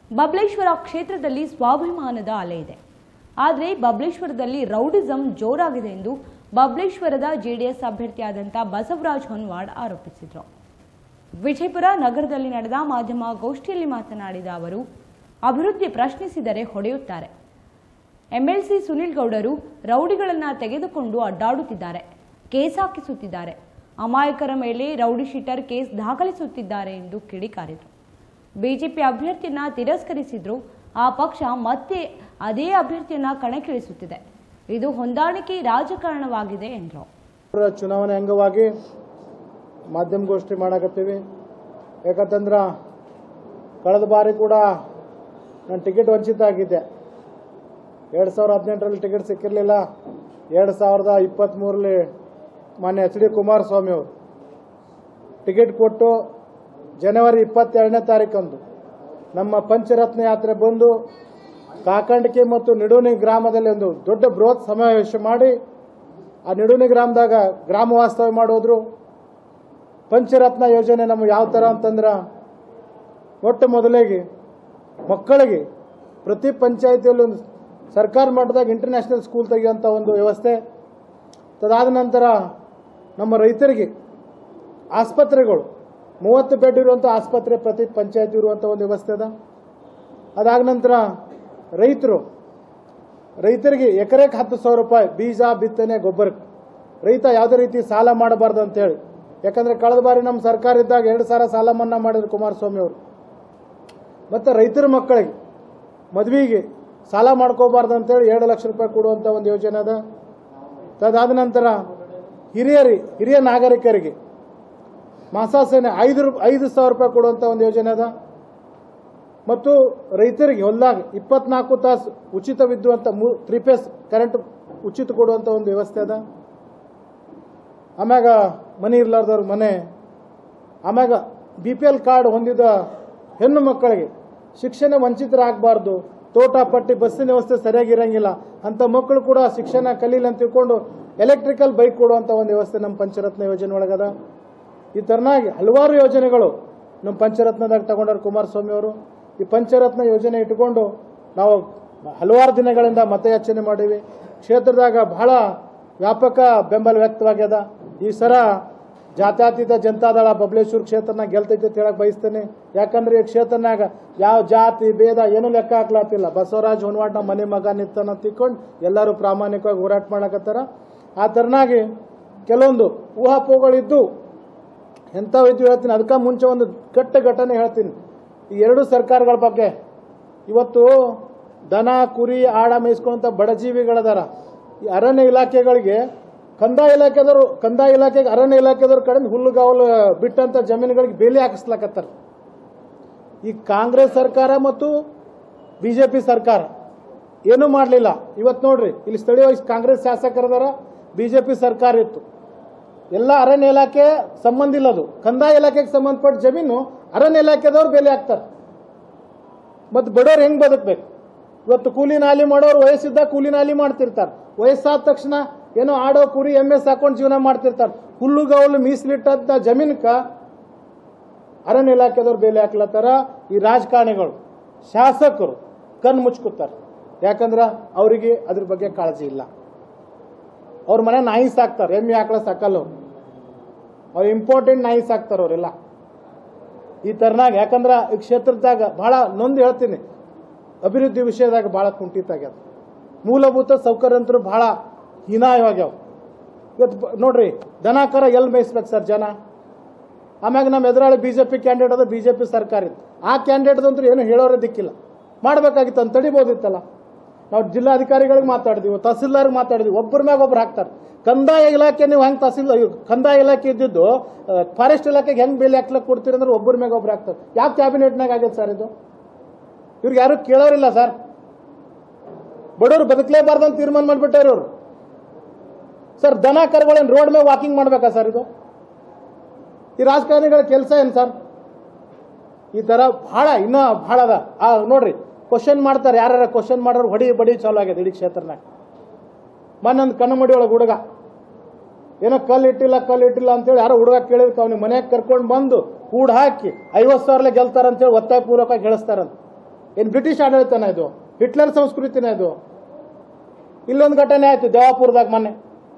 ಬಬಲೇಶ್ವರ ಕ್ಷೇತ್ರದಲ್ಲಿ ಸ್ವಾಭಿಮಾನದ ಅಲೆ ಇದೆ ಆದರೆ ಬಬಲೇಶ್ವರದಲ್ಲಿ ರೌಡಿಸಂ ಜೋರಾಗಿದೆ ಎಂದು ಬಬಲೇಶ್ವರದ ಜೆಡಿಎಸ್ ಅಭ್ಯರ್ಥಿಯಾದಂಥ ಬಸವರಾಜ್ ಹೊನ್ವಾಡ್ ಆರೋಪಿಸಿದರು ವಿಜಯಪುರ ನಗರದಲ್ಲಿ ನಡೆದ ಮಾಧ್ಯಮ ಗೋಷ್ಠಿಯಲ್ಲಿ ಮಾತನಾಡಿದ ಅವರು ಅಭಿವೃದ್ಧಿ ಪ್ರಶ್ನಿಸಿದರೆ ಹೊಡೆಯುತ್ತಾರೆ ಎಂಎಲ್ಸಿ ಸುನಿಲ್ ಗೌಡರು ರೌಡಿಗಳನ್ನು ತೆಗೆದುಕೊಂಡು ಅಡ್ಡಾಡುತ್ತಿದ್ದಾರೆ ಕೇಸ್ ಹಾಕಿಸುತ್ತಿದ್ದಾರೆ ಅಮಾಯಕರ ಮೇಲೆ ರೌಡಿ ಶೀಟರ್ ಕೇಸ್ ದಾಖಲಿಸುತ್ತಿದ್ದಾರೆ ಎಂದು ಕಿಡಿಕಾರಿದರು ಬಿಜೆಪಿ ಅಭ್ಯರ್ಥಿಯನ್ನ ತಿರಸ್ಕರಿಸಿದ್ರು ಆ ಪಕ್ಷ ಮತ್ತೆ ಅದೇ ಅಭ್ಯರ್ಥಿಯನ್ನ ಕಣಕ್ಕಿಳಿಸುತ್ತಿದೆ ಇದು ಹೊಂದಾಣಿಕೆ ರಾಜಕಾರಣವಾಗಿದೆ ಎಂದರು ಅವರ ಚುನಾವಣೆ ಅಂಗವಾಗಿ ಮಾಧ್ಯಮಗೋಷ್ಠಿ ಮಾಡಕತ್ತೀವಿ ಯಾಕಂತಂದ್ರೆ ಕಳೆದ ಬಾರಿ ಕೂಡ ನಾನು ಟಿಕೆಟ್ ವಂಚಿತ ಆಗಿದ್ದೆ ಎರಡು ಸಾವಿರದ ಹದಿನೆಂಟರಲ್ಲಿ ಟಿಕೆಟ್ ಸಿಕ್ಕಿರಲಿಲ್ಲ ಎರಡು ಸಾವಿರದ ಇಪ್ಪತ್ತ್ಮೂರರಲ್ಲಿ ಮಾನ್ಯ ಎಚ್ ಡಿ ಕುಮಾರಸ್ವಾಮಿ ಅವರು ಟಿಕೆಟ್ ಕೊಟ್ಟು ಜನವರಿ ಇಪ್ಪತ್ತೆರಡನೇ ತಾರೀಕಂದು ನಮ್ಮ ಪಂಚರತ್ನ ಯಾತ್ರೆ ಬಂದು ಕಾಕಂಡಿಕೆ ಮತ್ತು ನಿಡೂನಿ ಗ್ರಾಮದಲ್ಲಿ ಒಂದು ದೊಡ್ಡ ಬೃಹತ್ ಸಮಾವೇಶ ಮಾಡಿ ಆ ನಿಡೂನಿ ಗ್ರಾಮದಾಗ ಗ್ರಾಮ ವಾಸ್ತವ್ಯ ಮಾಡೋದ್ರು ಪಂಚರತ್ನ ಯೋಜನೆ ನಮ್ಮ ಯಾವ ಥರ ಅಂತಂದ್ರೆ ಮೊಟ್ಟ ಮೊದಲಿಗೆ ಮಕ್ಕಳಿಗೆ ಪ್ರತಿ ಪಂಚಾಯತಿಯಲ್ಲಿ ಒಂದು ಸರ್ಕಾರ ಮಟ್ಟದಾಗ ಇಂಟರ್ನ್ಯಾಷನಲ್ ಸ್ಕೂಲ್ ತೆಗೆಯುವಂಥ ಒಂದು ವ್ಯವಸ್ಥೆ ತದಾದ ನಂತರ ನಮ್ಮ ರೈತರಿಗೆ ಆಸ್ಪತ್ರೆಗಳು ಮೂವತ್ತು ಬೆಡ್ ಇರುವಂಥ ಆಸ್ಪತ್ರೆ ಪ್ರತಿ ಪಂಚಾಯತಿ ಇರುವಂಥ ಒಂದು ವ್ಯವಸ್ಥೆ ಅದ ಅದಾದ ನಂತರ ರೈತರು ರೈತರಿಗೆ ಎಕರೆಗೆ ಹತ್ತು ಸಾವಿರ ರೂಪಾಯಿ ಬೀಜ ಬಿತ್ತನೆ ಗೊಬ್ಬರಕ್ಕೆ ರೈತ ಯಾವುದೇ ರೀತಿ ಸಾಲ ಮಾಡಬಾರ್ದು ಅಂತೇಳಿ ಯಾಕಂದ್ರೆ ಕಳೆದ ಬಾರಿ ನಮ್ಮ ಸರ್ಕಾರ ಇದ್ದಾಗ ಎರಡು ಸಾವಿರ ಸಾಲ ಮನ್ನಾ ಮಾಡಿದ್ರು ಕುಮಾರಸ್ವಾಮಿ ಅವರು ಮತ್ತು ರೈತರ ಮಕ್ಕಳಿಗೆ ಮದುವೆಗೆ ಸಾಲ ಮಾಡ್ಕೋಬಾರ್ದು ಅಂತೇಳಿ ಎರಡು ಲಕ್ಷ ರೂಪಾಯಿ ಕೊಡುವಂಥ ಒಂದು ಯೋಜನೆ ಅದ ತದಾದ ನಂತರ ಹಿರಿಯರಿ ಹಿರಿಯ ನಾಗರಿಕರಿಗೆ ಮಾಸಾಸನೆ ಐದು ರೂ ಐದು ಸಾವಿರ ರೂಪಾಯಿ ಕೊಡುವಂಥ ಒಂದು ಯೋಜನೆ ಅದ ಮತ್ತು ರೈತರಿಗೆ ಹೊಲ್ದಾಗ ಇಪ್ಪತ್ನಾಲ್ಕು ತಾಸು ಉಚಿತವಿದ್ದುವಂಥ ಮೂ ತ್ರೀ ಫೇಸ್ ಕರೆಂಟ್ ಉಚಿತ ಕೊಡುವಂಥ ಒಂದು ವ್ಯವಸ್ಥೆ ಅದ ಆಮ್ಯಾಗ ಮನೆ ಇರ್ಲಾರ್ದವ್ರ ಮನೆ ಆಮ್ಯಾಗ ಬಿ ಪಿ ಎಲ್ ಕಾರ್ಡ್ ಹೊಂದಿದ ಹೆಣ್ಣು ಮಕ್ಕಳಿಗೆ ಶಿಕ್ಷಣ ವಂಚಿತರಾಗಬಾರ್ದು ತೋಟ ಪಟ್ಟಿ ಬಸ್ಸಿನ ವ್ಯವಸ್ಥೆ ಸರಿಯಾಗಿರಂಗಿಲ್ಲ ಅಂಥ ಮಕ್ಕಳು ಕೂಡ ಶಿಕ್ಷಣ ಕಲೀಲಿ ಅಂತ ತಿಳ್ಕೊಂಡು ಎಲೆಕ್ಟ್ರಿಕಲ್ ಬೈಕ್ ಕೊಡುವಂಥ ಒಂದು ವ್ಯವಸ್ಥೆ ನಮ್ಮ ಪಂಚರತ್ನ ಯೋಜನೆ ಒಳಗದ ಈ ಥರನಾಗಿ ಹಲವಾರು ಯೋಜನೆಗಳು ನಮ್ಮ ಪಂಚರತ್ನದಾಗ ತಗೊಂಡಾರ ಕುಮಾರಸ್ವಾಮಿ ಅವರು ಈ ಪಂಚರತ್ನ ಯೋಜನೆ ಇಟ್ಕೊಂಡು ನಾವು ಹಲವಾರು ದಿನಗಳಿಂದ ಮತಯಾಚನೆ ಮಾಡೀವಿ ಕ್ಷೇತ್ರದಾಗ ಬಹಳ ವ್ಯಾಪಕ ಬೆಂಬಲ ವ್ಯಕ್ತವಾಗ್ಯದ ಈ ಸರ ಜಾತ್ಯತೀತ ಜನತಾದಳ ಬಬಲೇಶ್ವರ ಕ್ಷೇತ್ರನ ಗೆಲ್ತೈತೆ ಅಂತ ಹೇಳಕ್ ಬಯಸ್ತೇನೆ ಯಾಕಂದ್ರೆ ಈ ಕ್ಷೇತ್ರನಾಗ ಯಾವ ಜಾತಿ ಭೇದ ಏನೂ ಲೆಕ್ಕ ಹಾಕ್ಲಾತಿಲ್ಲ ಬಸವರಾಜ್ ಹೊನ್ವಾಡ್ ನಮ್ಮ ಮನೆ ಮಗ ನಿಂತಾನ ತಿಳ್ಕೊಂಡು ಎಲ್ಲರೂ ಪ್ರಾಮಾಣಿಕವಾಗಿ ಹೋರಾಟ ಮಾಡಕತ್ತಾರ ಆ ಥರನಾಗಿ ಕೆಲವೊಂದು ಊಹಾಪೋಗಳಿದ್ದು ಎಂಥವು ಇದ್ದು ಹೇಳ್ತೀನಿ ಅದಕ್ಕೆ ಮುಂಚೆ ಒಂದು ಕೆಟ್ಟ ಘಟನೆ ಹೇಳ್ತೀನಿ ಈ ಎರಡು ಸರ್ಕಾರಗಳ ಬಗ್ಗೆ ಇವತ್ತು ದನ ಕುರಿ ಆಡ ಮೇಯಿಸ್ಕೊಂತ ಬಡಜೀವಿಗಳದಾರ ಈ ಅರಣ್ಯ ಇಲಾಖೆಗಳಿಗೆ ಕಂದಾಯ ಇಲಾಖೆದವರು ಕಂದಾಯ ಇಲಾಖೆಗೆ ಅರಣ್ಯ ಇಲಾಖೆದವ್ರ ಕಡೆಯಿಂದ ಹುಲ್ಲುಗಾವಲು ಬಿಟ್ಟಂತ ಜಮೀನುಗಳಿಗೆ ಬೇಲಿ ಹಾಕಿಸ್ಲಾಕತ್ತಾರ ಈ ಕಾಂಗ್ರೆಸ್ ಸರ್ಕಾರ ಮತ್ತು ಬಿಜೆಪಿ ಸರ್ಕಾರ ಏನೂ ಮಾಡಲಿಲ್ಲ ಇವತ್ತು ನೋಡ್ರಿ ಇಲ್ಲಿ ಸ್ಥಳೀಯವಾಗಿ ಕಾಂಗ್ರೆಸ್ ಶಾಸಕರದಾರ ಬಿಜೆಪಿ ಸರ್ಕಾರ ಇತ್ತು ಎಲ್ಲ ಅರಣ್ಯ ಇಲಾಖೆ ಸಂಬಂಧ ಇಲ್ಲ ಅದು ಕಂದಾಯ ಇಲಾಖೆಗೆ ಸಂಬಂಧಪಟ್ಟ ಜಮೀನು ಅರಣ್ಯ ಇಲಾಖೆದವ್ರು ಬೆಲೆ ಹಾಕ್ತಾರೆ ಮತ್ತು ಬಡವ್ರು ಹೆಂಗ್ ಬದುಕಬೇಕು ಇವತ್ತು ಕೂಲಿ ನಾಲಿ ಮಾಡೋರು ವಯಸ್ಸಿದ್ದಾಗ ಕೂಲಿ ನಾಲಿ ಮಾಡ್ತಿರ್ತಾರೆ ವಯಸ್ಸಾದ ತಕ್ಷಣ ಏನೋ ಆಡೋ ಕುರಿ ಎಮ್ಮೆ ಸಾಕೊಂಡು ಜೀವನ ಮಾಡ್ತಿರ್ತಾರೆ ಹುಲ್ಲುಗಾವಲು ಮೀಸಲಿಟ್ಟಂತ ಜಮೀನಕ್ಕ ಅರಣ್ಯ ಇಲಾಖೆದವ್ರು ಬೆಲೆ ಹಾಕ್ಲತ್ತಾರ ಈ ರಾಜಕಾರಣಿಗಳು ಶಾಸಕರು ಕಣ್ಣು ಮುಚ್ಕೋತಾರೆ ಯಾಕಂದ್ರೆ ಅವರಿಗೆ ಅದ್ರ ಬಗ್ಗೆ ಕಾಳಜಿ ಇಲ್ಲ ಅವ್ರ ಮನೆ ನಾಯಿ ಸಾಕ್ತಾರೆ ಎಮ್ಮೆ ಆಕಳ ಸಾಕಲ್ಲ ಅವ್ರು ಅವ್ರು ಇಂಪಾರ್ಟೆಂಟ್ ನಾಯಿ ಸಾಕ್ತಾರೆ ಅವರೆಲ್ಲ ಈ ತರನಾಗ ಯಾಕಂದ್ರೆ ಈ ಕ್ಷೇತ್ರದಾಗ ಬಹಳ ನೊಂದು ಹೇಳ್ತೀನಿ ಅಭಿವೃದ್ಧಿ ವಿಷಯದಾಗ ಬಹಳ ಕುಂಠಿತ ಆಗ್ಯದ ಮೂಲಭೂತ ಸೌಕರ್ಯ ಅಂತೂ ಬಹಳ ಹೀನಾಯವಾಗ್ಯಾವ ಇವತ್ತು ಬ- ನೋಡ್ರಿ ದನ ಕರ ಎಲ್ಲಿ ಮೇಯಿಸ್ಬೇಕು ಸರ್ ಜನ ಆಮ್ಯಾಗ ನಮ್ಮ ಎದುರಾಳಿ ಬಿಜೆಪಿ ಕ್ಯಾಂಡಿಡೇಟ್ ಅದ ಬಿಜೆಪಿ ಸರ್ಕಾರ ಇತ್ತು ಆ ಕ್ಯಾಂಡಿಡೇಟ್ ಅಂತೂ ಏನು ಹೇಳೋರೇ ದಿಕ್ಕಿಲ್ಲ ಮಾಡ್ಬೇಕಾಗಿತ್ತು ಅಂತ ತಡಿಬೋದಿತ್ತಲ್ಲ ನಾವು ಜಿಲ್ಲಾಧಿಕಾರಿಗಳಿಗೆ ಮಾತಾಡಿದ್ವಿ ತಹಸೀಲ್ದಾರ್ಗೆ ಮಾತಾಡಿದ್ವಿ ಒಬ್ಬರ ಮ್ಯಾಗ ಒಬ್ರು ಹಾಕ್ತಾರೆ ಕಂದಾಯ ಇಲಾಖೆ ನೀವು ಹೆಂಗೆ ತಹಸೀಲ್ ಕಂದಾಯ ಇಲಾಖೆ ಇದ್ದಿದ್ದು ಫಾರೆಸ್ಟ್ ಇಲಾಖೆಗೆ ಹೆಂಗೆ ಬೇಲಿ ಹಾಕ್ಲಕ್ಕೆ ಕೊಡ್ತೀರಿ ಅಂದ್ರೆ ಒಬ್ಬರ ಮ್ಯಾಗ ಒಬ್ರು ಹಾಕ್ತಾರೆ ಯಾವ ಕ್ಯಾಬಿನೆಟ್ನಾಗ ಆಗ್ಯದ ಸರ್ ಇದು ಇವ್ರಿಗೆ ಯಾರು ಕೇಳೋರಿಲ್ಲ ಸರ್ ಬಡವರು ಬದುಕಲೇಬಾರ್ದಂತ ತೀರ್ಮಾನ ಮಾಡಿಬಿಟ್ಟಾರ ಇವರು ಸರ್ ದನ ಕರುಗಳೇನು ರೋಡ್ ಮೇಲೆ ವಾಕಿಂಗ್ ಮಾಡ್ಬೇಕಾ ಸರ್ ಇದು ಈ ರಾಜಕಾರಣಿಗಳ ಕೆಲಸ ಏನು ಸರ್ ಈ ತರ ಬಹಳ ಇನ್ನ ಬಹಳ ಅದ ಆ ನೋಡ್ರಿ ಕ್ವಶನ್ ಮಾಡ್ತಾರೆ ಯಾರ್ಯಾರ ಕ್ವಶನ್ ಮಾಡೋರು ಹೊಡಿ ಬಡಿ ಚಾಲು ಆಗ್ಯದ ಇಡೀ ಕ್ಷೇತ್ರನಾಗ ಮೊನ್ನೊಂದು ಕಣ್ಣಮಡಿ ಒಳಗೆ ಹುಡುಗ ಏನೋ ಕಲ್ಲು ಇಟ್ಟಿಲ್ಲ ಕಲ್ಲು ಇಟ್ಟಿಲ್ಲ ಅಂತೇಳಿ ಯಾರೋ ಹುಡುಗ ಕೇಳಿದ್ಕೆ ಅವ್ನಿಗೆ ಮನೆಗೆ ಕರ್ಕೊಂಡು ಬಂದು ಕೂಡ್ ಹಾಕಿ ಐವತ್ತು ಸಾವಿರಲೆ ಗೆಲ್ತಾರಂತೇಳಿ ಒತ್ತಾಯ ಪೂರ್ವಕವಾಗಿ ಹೇಳಿಸ್ತಾರಂತ ಏನು ಬ್ರಿಟಿಷ್ ಆಡಳಿತನ ಇದು ಹಿಟ್ಲರ್ ಸಂಸ್ಕೃತಿನ ಇದು ಇಲ್ಲೊಂದು ಘಟನೆ ಆಯ್ತು ದೇವಾಪುರದಾಗ ಮೊನ್ನೆ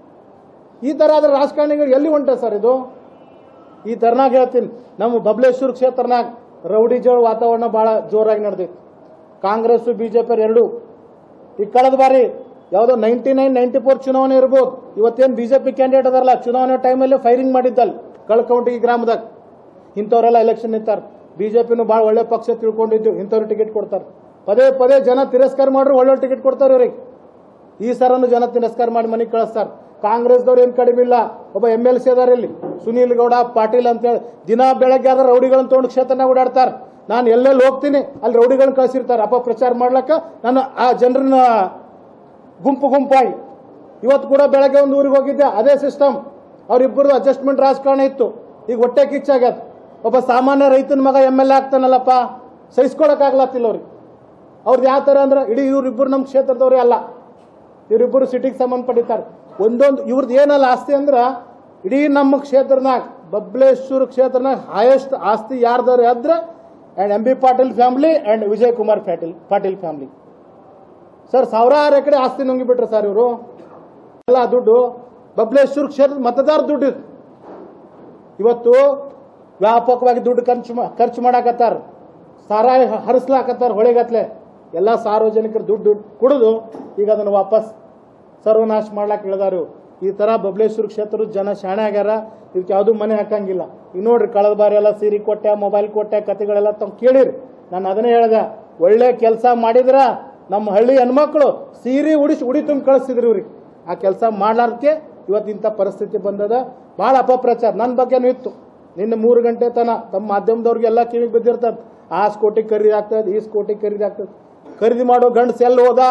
ಈ ತರ ಆದ್ರೆ ರಾಜಕಾರಣಿಗಳು ಎಲ್ಲಿ ಹೊಂಟ ಸರ್ ಇದು ಈ ತರನಾಗ ಹೇಳ್ತೀನಿ ನಮ್ಮ ಬಬಲೇಶ್ವರ ಕ್ಷೇತ್ರನಾಗ ರೌಡಿ ಜೋಳ ವಾತಾವರಣ ಬಹಳ ಜೋರಾಗಿ ನಡೆದೈತಿ ಕಾಂಗ್ರೆಸ್ ಬಿಜೆಪಿ ಎರಡು ಈ ಕಳೆದ ಬಾರಿ ಯಾವುದೋ ನೈಂಟಿ ನೈನ್ ನೈಂಟಿ ಫೋರ್ ಚುನಾವಣೆ ಇರ್ಬೋದು ಇವತ್ತೇನು ಬಿಜೆಪಿ ಕ್ಯಾಂಡಿಡೇಟ್ ಅದರಲ್ಲ ಚುನಾವಣೆ ಟೈಮಲ್ಲಿ ಫೈರಿಂಗ್ ಮಾಡಿದ್ದಲ್ಲ ಕಳ್ಕೌಂಟಿ ಗ್ರಾಮದಾಗ ಇಂಥವರೆಲ್ಲ ಎಲೆಕ್ಷನ್ ನಿಂತಾರ ಬಿಜೆಪಿನೂ ಭಾಳ ಒಳ್ಳೆ ಪಕ್ಷ ತಿಳ್ಕೊಂಡಿದ್ದು ಇಂಥವ್ರು ಟಿಕೆಟ್ ಕೊಡ್ತಾರೆ ಪದೇ ಪದೇ ಜನ ತಿರಸ್ಕಾರ ಮಾಡ್ರು ಒಳ್ಳೆ ಟಿಕೆಟ್ ಕೊಡ್ತಾರೆ ಇವ್ರಿಗೆ ಈ ಸರನು ಜನ ತಿರಸ್ಕಾರ ಮಾಡಿ ಮನೆಗೆ ಕಳಿಸ್ತಾರೆ ಕಾಂಗ್ರೆಸ್ದವ್ರು ಏನು ಕಡಿಮೆ ಇಲ್ಲ ಒಬ್ಬ ಎಮ್ ಎಲ್ ಸಿ ಅದಾರ ಇಲ್ಲಿ ಸುನೀಲ್ ಗೌಡ ಪಾಟೀಲ್ ಅಂತೇಳಿ ದಿನ ಬೆಳಗ್ಗೆ ಆದ್ರೆ ರೌಡಿಗಳನ್ನ ತೊಗೊಂಡು ಕ್ಷೇತ್ರನಾಗ ಓಡಾಡ್ತಾರೆ ನಾನು ಎಲ್ಲೆಲ್ಲಿ ಹೋಗ್ತೀನಿ ಅಲ್ಲಿ ರೌಡಿಗಳನ್ನ ಕಳಿಸಿರ್ತಾರೆ ಅಪಪ್ರಚಾರ ಮಾಡ್ಲಕ್ಕ ನಾನು ಆ ಜನರನ್ನ ಗುಂಪು ಗುಂಪಾಗಿ ಇವತ್ತು ಕೂಡ ಬೆಳಗ್ಗೆ ಒಂದು ಊರಿಗೆ ಹೋಗಿದ್ದೆ ಅದೇ ಸಿಸ್ಟಮ್ ಅವರಿಬ್ಬರದು ಅಡ್ಜಸ್ಟ್ಮೆಂಟ್ ರಾಜಕಾರಣ ಇತ್ತು ಈಗ ಹೊಟ್ಟೆ ಕಿಚ್ಚಾಗ್ಯದ ಒಬ್ಬ ಸಾಮಾನ್ಯ ರೈತನ ಮಗ ಎಮ್ ಎಲ್ ಎ ಆಗ್ತಾನಲ್ಲಪ್ಪ ಸಹಿಸ್ಕೊಳಕ್ಕಾಗ್ಲತ್ತಿಲ್ಲ ಅವ್ರಿಗೆ ಅವ್ರದ್ದು ಯಾವ ಥರ ಅಂದ್ರೆ ಇಡೀ ಇವ್ರಿಬ್ಬರು ನಮ್ಮ ಕ್ಷೇತ್ರದವ್ರೇ ಅಲ್ಲ ಇವರಿಬ್ಬರು ಸಿಟಿಗೆ ಸಂಬಂಧಪಟ್ಟಿದ್ದಾರೆ ಒಂದೊಂದು ಇವ್ರದ್ದು ಏನಲ್ಲ ಆಸ್ತಿ ಅಂದ್ರೆ ಇಡೀ ನಮ್ಮ ಕ್ಷೇತ್ರನಾಗ ಬಬ್ಲೇಶ್ವರ ಕ್ಷೇತ್ರನಾಗ ಹೈಯೆಸ್ಟ್ ಆಸ್ತಿ ಯಾರ್ದಾರು ಆದ್ರೆ and M B Patil family and Vijay Kumar Patil Patil family sir ಸಾವಿರಾರು ಎಕರೆ ಆಸ್ತಿ ನುಂಗಿಬಿಟ್ರೆ ಸರ್ ಇವರು ಎಲ್ಲ ದುಡ್ಡು ಬಬ್ಲೇಶ್ವರ ಕ್ಷೇತ್ರದ ಮತದಾರ ದುಡ್ಡು ಇದು ಇವತ್ತು ವ್ಯಾಪಕವಾಗಿ ದುಡ್ಡು ಖರ್ಚು ಮಾ- ಖರ್ಚು ಮಾಡಾಕತ್ತಾರ ಸಾರಾಯಿ ಹ- ಹರಿಸ್ಲಾಕತ್ತಾರ ಹೊಳೆಗತ್ಲೆ ಎಲ್ಲ ಸಾರ್ವಜನಿಕರ ದುಡ್ಡು ಕುಡಿದು ಈಗ ಅದನ್ನು ವಾಪಸ್ ಸರ್ವನಾಶ ಮಾಡ್ಲಾಕ್ ಇಳಿದಾರ ಇವ್ರು. ಈ ತರ ಬಬಲೇಶ್ವರ ಕ್ಷೇತ್ರದ ಜನ ಶಾಣೆ ಆಗ್ಯಾರ ಇವಕ್ಕೆ ಯಾವುದು ಮನೆ ಹಾಕಂಗಿಲ್ಲ ಈಗ ನೋಡ್ರಿ ಕಳೆದ ಬಾರಿ ಎಲ್ಲ ಸೀರೆ ಕೊಟ್ಟೆ ಮೊಬೈಲ್ ಕೊಟ್ಟೆ ಕತೆಗಳೆಲ್ಲ ತಾವು ಕೇಳಿರಿ ನಾನು ಅದನ್ನೇ ಹೇಳ್ದೆ ಒಳ್ಳೆ ಕೆಲಸ ಮಾಡಿದ್ರ ನಮ್ಮ ಹಳ್ಳಿ ಹೆಣ್ಮಕ್ಳು ಸೀರೆ ಉಡಿಸಿ ಉಡಿ ತುಂಬಿ ಕಳಿಸ್ತಿದ್ರು ಇವ್ರಿಗೆ ಆ ಕೆಲಸ ಮಾಡ್ಲಾರ್ದಕ್ಕೆ ಇವತ್ತು ಇಂಥ ಪರಿಸ್ಥಿತಿ ಬಂದದ ಭಾಳ ಅಪಪ್ರಚಾರ ನನ್ನ ಬಗ್ಗೆನೂ ಇತ್ತು ನಿನ್ನೆ ಮೂರು ಗಂಟೆ ತನ ತಮ್ಮ ಮಾಧ್ಯಮದವ್ರಿಗೆಲ್ಲ ಕಿವಿಗೆ ಬಿದ್ದಿರ್ತದೆ ಆ ಸ್ಕೋಟಿ ಖರೀದಿ ಆಗ್ತದೆ ಈ ಸ್ಕೋಟಿ ಖರೀದಿ ಆಗ್ತದೆ ಖರೀದಿ ಮಾಡೋ ಗಂಡಸ್ ಎಲ್ಲಿ ಹೋದ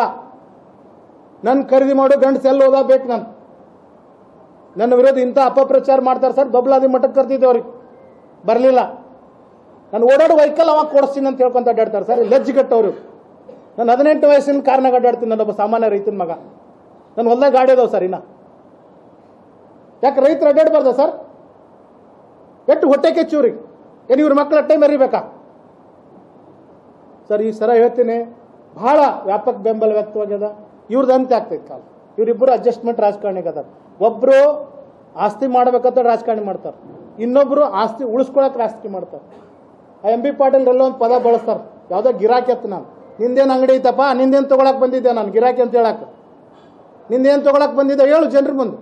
ನನ್ನ ಖರೀದಿ ಮಾಡೋ ಗಂಡಸ್ ಎಲ್ಲಿ ಹೋದ ಬೇಕು ನಾನು ನನ್ನ ವಿರೋಧ ಇಂಥ ಅಪಪ್ರಚಾರ ಮಾಡ್ತಾರೆ ಸರ್ ಬಬ್ಲಾದಿ ಮಠಕ್ಕೆ ಕರ್ತಿದ್ದೆ ಅವ್ರಿಗೆ ಬರಲಿಲ್ಲ ನಾನು ಓಡಾಡೋ ವೆಹಿಕಲ್ ಅವಾಗ ಕೊಡಿಸ್ತೀನಿ ಅಂತ ಹೇಳ್ಕೊಂತ ಅಡ್ಡಾಡ್ತಾರೆ ಸರ್ ಲಜ್ಜಿಗಟ್ಟವ್ರು ನಾನು ಹದಿನೆಂಟು ವಯಸ್ಸಿನ ಕಾರ್ನಾಗ ಅಡ್ಡಾಡ್ತೀನಿ ನಾನೊಬ್ಬ ಸಾಮಾನ್ಯ ರೈತನ ಮಗ ನನ್ನ ಹೊಲ್ದಾಗ ಗಾಡಿ ಅದಾವ ಸರ್ ಇನ್ನ ಯಾಕೆ ರೈತರು ಅಡ್ಡಾಡ್ಬಾರ್ದ ಸರ್ ಎಷ್ಟು ಹೊಟ್ಟೆ ಕೆಚ್ಚೂರಿಗೆ ಏನು ಇವ್ರ ಮಕ್ಕಳ ಟೈಮ್ ಮರಿಬೇಕಾ ಸರ್ ಈ ಸರ ಹೇಳ್ತೀನಿ ಬಹಳ ವ್ಯಾಪಕ ಬೆಂಬಲ ವ್ಯಕ್ತವಾಗ್ಯದ ಇವ್ರದ್ದು ಅಂತ್ಯ ಆಗ್ತೈತೆ ಕಾಲ ಇವರಿಬ್ಬರು ಅಡ್ಜಸ್ಟ್ಮೆಂಟ್ ರಾಜಕಾರಣಿಗೆ ಅದಾರ ಒಬ್ರು ಆಸ್ತಿ ಮಾಡ್ಬೇಕಂತ ರಾಜಕಾರಣಿ ಮಾಡ್ತಾರೆ ಇನ್ನೊಬ್ರು ಆಸ್ತಿ ಉಳಿಸ್ಕೊಳಕ್ ರಾಜಕೀಯ ಮಾಡ್ತಾರೆ ಆ ಎಂ ಬಿ ಪಾಟೀಲ್ ಎಲ್ಲ ಒಂದು ಪದ ಬಳಸ್ತಾರೆ ಯಾವುದೋ ಗಿರಾಕಿ ಎತ್ತು ನಾನು ನಿಂದೇನು ಅಂಗಡಿ ಐತಪ್ಪ ನಿಂದೇನು ತಗೊಳಕ್ ಬಂದಿದ್ದೆ ನಾನು ಗಿರಾಕಿ ಅಂತ ಹೇಳಕ್ಕೆ ನಿಂದೇನು ತಗೊಳಕ್ ಬಂದಿದ್ದೆ ಹೇಳು ಜನರ ಮುಂದೆ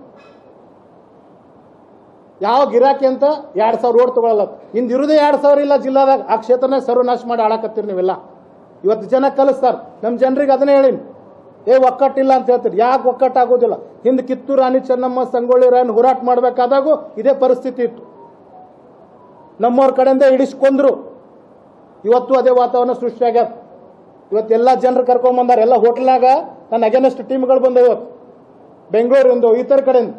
ಯಾವ ಗಿರಾಕಿ ಅಂತ ಎರಡ್ ಸಾವಿರ ಓಟ್ ತಗೊಳಲ್ಲ ನಿಂದು ಇರುದೇ ಎರಡ್ ಸಾವಿರ ಇಲ್ಲ ಜಿಲ್ಲಾದಾಗ ಆ ಕ್ಷೇತ್ರನ ಸರ್ವನಾಶ ಮಾಡಿ ಆಡಕತ್ತೀರಿ ನೀವೆಲ್ಲ ಇವತ್ತು ಜನ ಕಲಿಸ್ತಾರ ನಮ್ಮ ಜನರಿಗೆ ಅದನ್ನೇ ಹೇಳಿನಿ ಏ ಒಕ್ಕಟ್ಟಿಲ್ಲ ಅಂತ ಹೇಳ್ತೀರಿ ಯಾಕೆ ಒಕ್ಕಟ್ಟಾಗೋದಿಲ್ಲ ಹಿಂದೆ ಕಿತ್ತೂರು ರಾಣಿ ಚೆನ್ನಮ್ಮ ಸಂಗೊಳ್ಳಿ ರಾಯನ್ ಹೋರಾಟ ಮಾಡಬೇಕಾದಾಗೂ ಇದೇ ಪರಿಸ್ಥಿತಿ ಇತ್ತು ನಮ್ಮವ್ರ ಕಡೆಯಿಂದ ಇಡಿಸ್ಕೊಂಡ್ರು ಇವತ್ತು ಅದೇ ವಾತಾವರಣ ಸೃಷ್ಟಿಯಾಗ್ಯದ ಇವತ್ತು ಎಲ್ಲ ಜನರು ಕರ್ಕೊಂಬಂದಾರ ಎಲ್ಲ ಹೋಟ್ಲ್ನಾಗ ನನ್ನ ಅಗೇನೆಸ್ಟ್ ಟೀಮ್ಗಳು ಬಂದ ಇವತ್ತು ಬೆಂಗಳೂರಿಂದ ಈ ಥರ ಕಡೆಯಿಂದ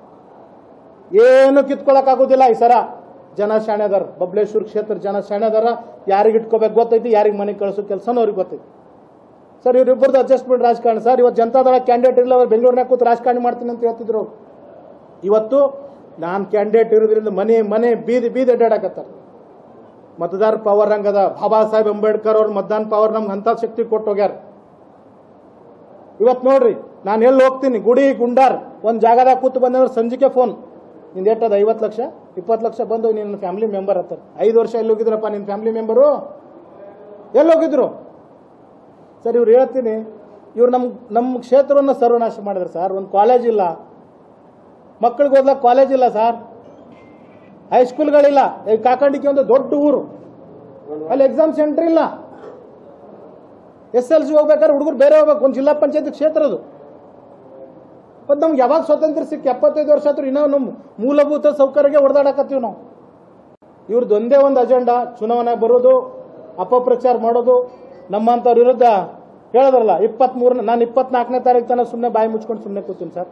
ಏನು ಕಿತ್ಕೊಳಕ್ಕಾಗೋದಿಲ್ಲ ಈ ಸರ ಜನ ಶಾಣೆದಾರ ಬಬ್ಲೇಶ್ವರ ಕ್ಷೇತ್ರ ಜನ ಶಾಣೆದಾರ ಯಾರಿಗೆ ಇಟ್ಕೋಬೇಕು ಗೊತ್ತೈತಿ ಯಾರಿಗೆ ಮನೆಗೆ ಕಳಿಸೋ ಕೆಲಸನೂ ಅವ್ರಿಗೆ ಗೊತ್ತೈತಿ ಸರ್ ಇವ್ರಿಬ್ಬರದ್ದು ಅಡ್ಜಸ್ಟ್ಮೆಂಟ್ ರಾಜಕಾರಣ ಸರ್ ಇವತ್ತು ಜನತಾದಳ ಕ್ಯಾಂಡಿಡೇಟ್ ಇಲ್ಲ ಅವ್ರು ಬೆಂಗಳೂರಿನಾಗ ಕೂತು ರಾಜಕಾರಣ ಮಾಡ್ತೀನಿ ಅಂತ ಹೇಳ್ತಿದ್ರು ಅವ್ರು. ಇವತ್ತು ನಾನು ಕ್ಯಾಂಡಿಡೇಟ್ ಇರೋದ್ರಿಂದ ಮನೆ ಮನೆ ಬೀದಿ ಬೀದಿ ಅಡ್ಡಾಡಕತ್ತಾರೆ ಮತದಾರ ಪವರ್ ಹಂಗದ ಬಾಬಾ ಸಾಹೇಬ್ ಅಂಬೇಡ್ಕರ್ ಅವ್ರ ಮತದಾನ ಪವರ್ ನಮ್ಗೆ ಅಂತ ಶಕ್ತಿ ಕೊಟ್ಟು ಹೋಗ್ಯಾರ ಇವತ್ತು ನೋಡ್ರಿ ನಾನು ಎಲ್ಲಿ ಹೋಗ್ತೀನಿ ಗುಡಿ ಗುಂಡಾರ್ ಒಂದು ಜಾಗದಾಗ ಕೂತು ಬಂದಂದ್ರೆ ಸಂಜಿಕೆ ಫೋನ್ ನಿಂದು ಎಟ್ಟದ ಐವತ್ತು ಲಕ್ಷ ಇಪ್ಪತ್ತು ಲಕ್ಷ ಬಂದು ನಿನ್ನ ಫ್ಯಾಮಿಲಿ ಮೆಂಬರ್ ಹತ್ತಾರ ಐದು ವರ್ಷ ಎಲ್ಲಿ ಹೋಗಿದ್ರಪ್ಪ ನಿನ್ನ ಫ್ಯಾಮಿಲಿ ಮೆಂಬರು ಎಲ್ಲಿ ಹೋಗಿದ್ರು ಸರ್ ಇವ್ರು ಹೇಳ್ತೀನಿ ಇವ್ರು ನಮ್ಮ ನಮ್ಮ ಕ್ಷೇತ್ರವನ್ನು ಸರ್ವನಾಶ ಮಾಡಿದ್ರು ಸರ್ ಒಂದು ಕಾಲೇಜ್ ಇಲ್ಲ ಮಕ್ಕಳಿಗೆ ಓದ್ಲಕ್ಕೆ ಕಾಲೇಜ್ ಇಲ್ಲ ಸರ್ ಹೈಸ್ಕೂಲ್ಗಳಿಲ್ಲ ಈ ಕಾಕಂಡಿಕೆ ಒಂದು ದೊಡ್ಡ ಊರು ಅಲ್ಲಿ ಎಕ್ಸಾಮ್ ಸೆಂಟರ್ ಇಲ್ಲ ಎಸ್ ಎಲ್ ಸಿ ಹೋಗ್ಬೇಕಾದ್ರೆ ಹುಡುಗರು ಬೇರೆ ಹೋಗ್ಬೇಕು ಒಂದು ಜಿಲ್ಲಾ ಪಂಚಾಯತ್ ಕ್ಷೇತ್ರ ಅದು ಮತ್ತು ನಮ್ಗೆ ಯಾವಾಗ ಸ್ವಾತಂತ್ರ್ಯ ಸಿಕ್ಕ ಎಪ್ಪತ್ತೈದು ವರ್ಷ ಆದ್ರೂ ಇನ್ನೂ ನಮ್ಮ ಮೂಲಭೂತ ಸೌಕರ್ಯಕ್ಕೆ ಹೊಡೆದಾಡಕತ್ತೀವಿ ನಾವು ಇವ್ರದ್ದು ಒಂದೇ ಒಂದು ಅಜೆಂಡಾ ಚುನಾವಣೆ ಬರೋದು ಅಪಪ್ರಚಾರ ಮಾಡೋದು ನಮ್ಮಂಥವ್ರ ವಿರುದ್ಧ ಹೇಳಿದ್ರಲ್ಲ ಇಪ್ಪತ್ಮೂರನೇ ನಾನು ಇಪ್ಪತ್ನಾಲ್ಕನೇ ತಾರೀಕು ತನಕ ಸುಮ್ಮನೆ ಬಾಯಿ ಮುಚ್ಕೊಂಡು ಸುಮ್ಮನೆ ಕೂತೀನಿ ಸರ್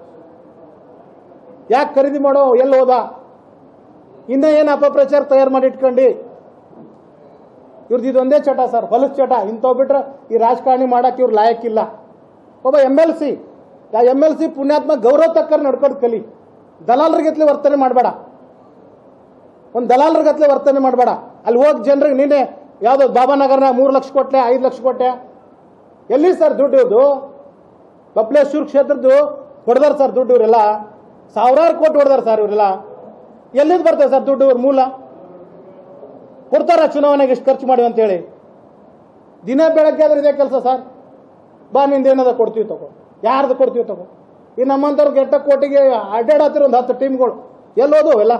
ಯಾಕೆ ಖರೀದಿ ಮಾಡೋ ಎಲ್ಲಿ ಹೋದ ಇನ್ನೂ ಏನು ಅಪಪ್ರಚಾರ ತಯಾರು ಮಾಡಿ ಇಟ್ಕೊಂಡು ಇವ್ರದ್ದು ಇದೊಂದೇ ಚಟ ಸರ್ ಹೊಲಸ್ ಚಟ ಇಂಥವ್ ಬಿಟ್ರೆ ಈ ರಾಜಕಾರಣಿ ಮಾಡಕ್ಕೆ ಇವ್ರು ಲಾಯಕ್ಕಿಲ್ಲ ಒಬ್ಬ ಎಮ್ ಎಲ್ ಸಿ ಆ ಎಮ್ ಎಲ್ ಸಿ ಪುಣ್ಯಾತ್ಮ ಗೌರವ ತಕ್ಕರ್ ನಡ್ಕೊಂಡು ಕಲಿ ದಲಾಲರಿಗತ್ಲೆ ವರ್ತನೆ ಮಾಡಬೇಡ ಒಂದು ದಲಾಲರಿಗತ್ಲೆ ವರ್ತನೆ ಮಾಡಬೇಡ ಅಲ್ಲಿ ಹೋಗಿ ಜನರಿಗೆ ನೀನೆ ಯಾವುದೋ ಬಾಬಾನಗರ್ನ ಮೂರು ಲಕ್ಷ ಕೊಟ್ಟೆ ಐದು ಲಕ್ಷ ಕೊಟ್ಟೆ ಎಲ್ಲಿ ಸರ್ ದುಡ್ಡು ಇದು ಬಬ್ಲೇಶ್ವರ ಕ್ಷೇತ್ರದ್ದು ಹೊಡೆದಾರ ಸರ್ ದುಡ್ಡು ಇವರೆಲ್ಲ ಸಾವಿರಾರು ಕೋಟಿ ಹೊಡೆದಾರ ಸರ್ ಇವರೆಲ್ಲ ಎಲ್ಲಿಂದ ಬರ್ತದೆ ಸರ್ ದುಡ್ಡು ಇವ್ರ ಮೂಲ ಕೊಡ್ತಾರ ಚುನಾವಣೆಗೆ ಇಷ್ಟು ಖರ್ಚು ಮಾಡಿ ಅಂತೇಳಿ ದಿನ ಬೆಳಗ್ಗೆ ಆದ್ರೆ ಇದೇ ಕೆಲಸ ಸರ್ ಬಾ ನಿಂದ ಏನದ ಕೊಡ್ತೀವಿ ತಗೋ ಯಾರ್ದು ಕೊಡ್ತೀವಿ ತಗೋ ಈ ನಮ್ಮಂಥವ್ರಿಗೆ ಎಟ್ಟ ಕೋಟಿಗೆ ಅಡ್ಡಾಡತ್ತಿರ ಒಂದು ಹತ್ತು ಟೀಮ್ಗಳು ಎಲ್ಲೋದು ಎಲ್ಲ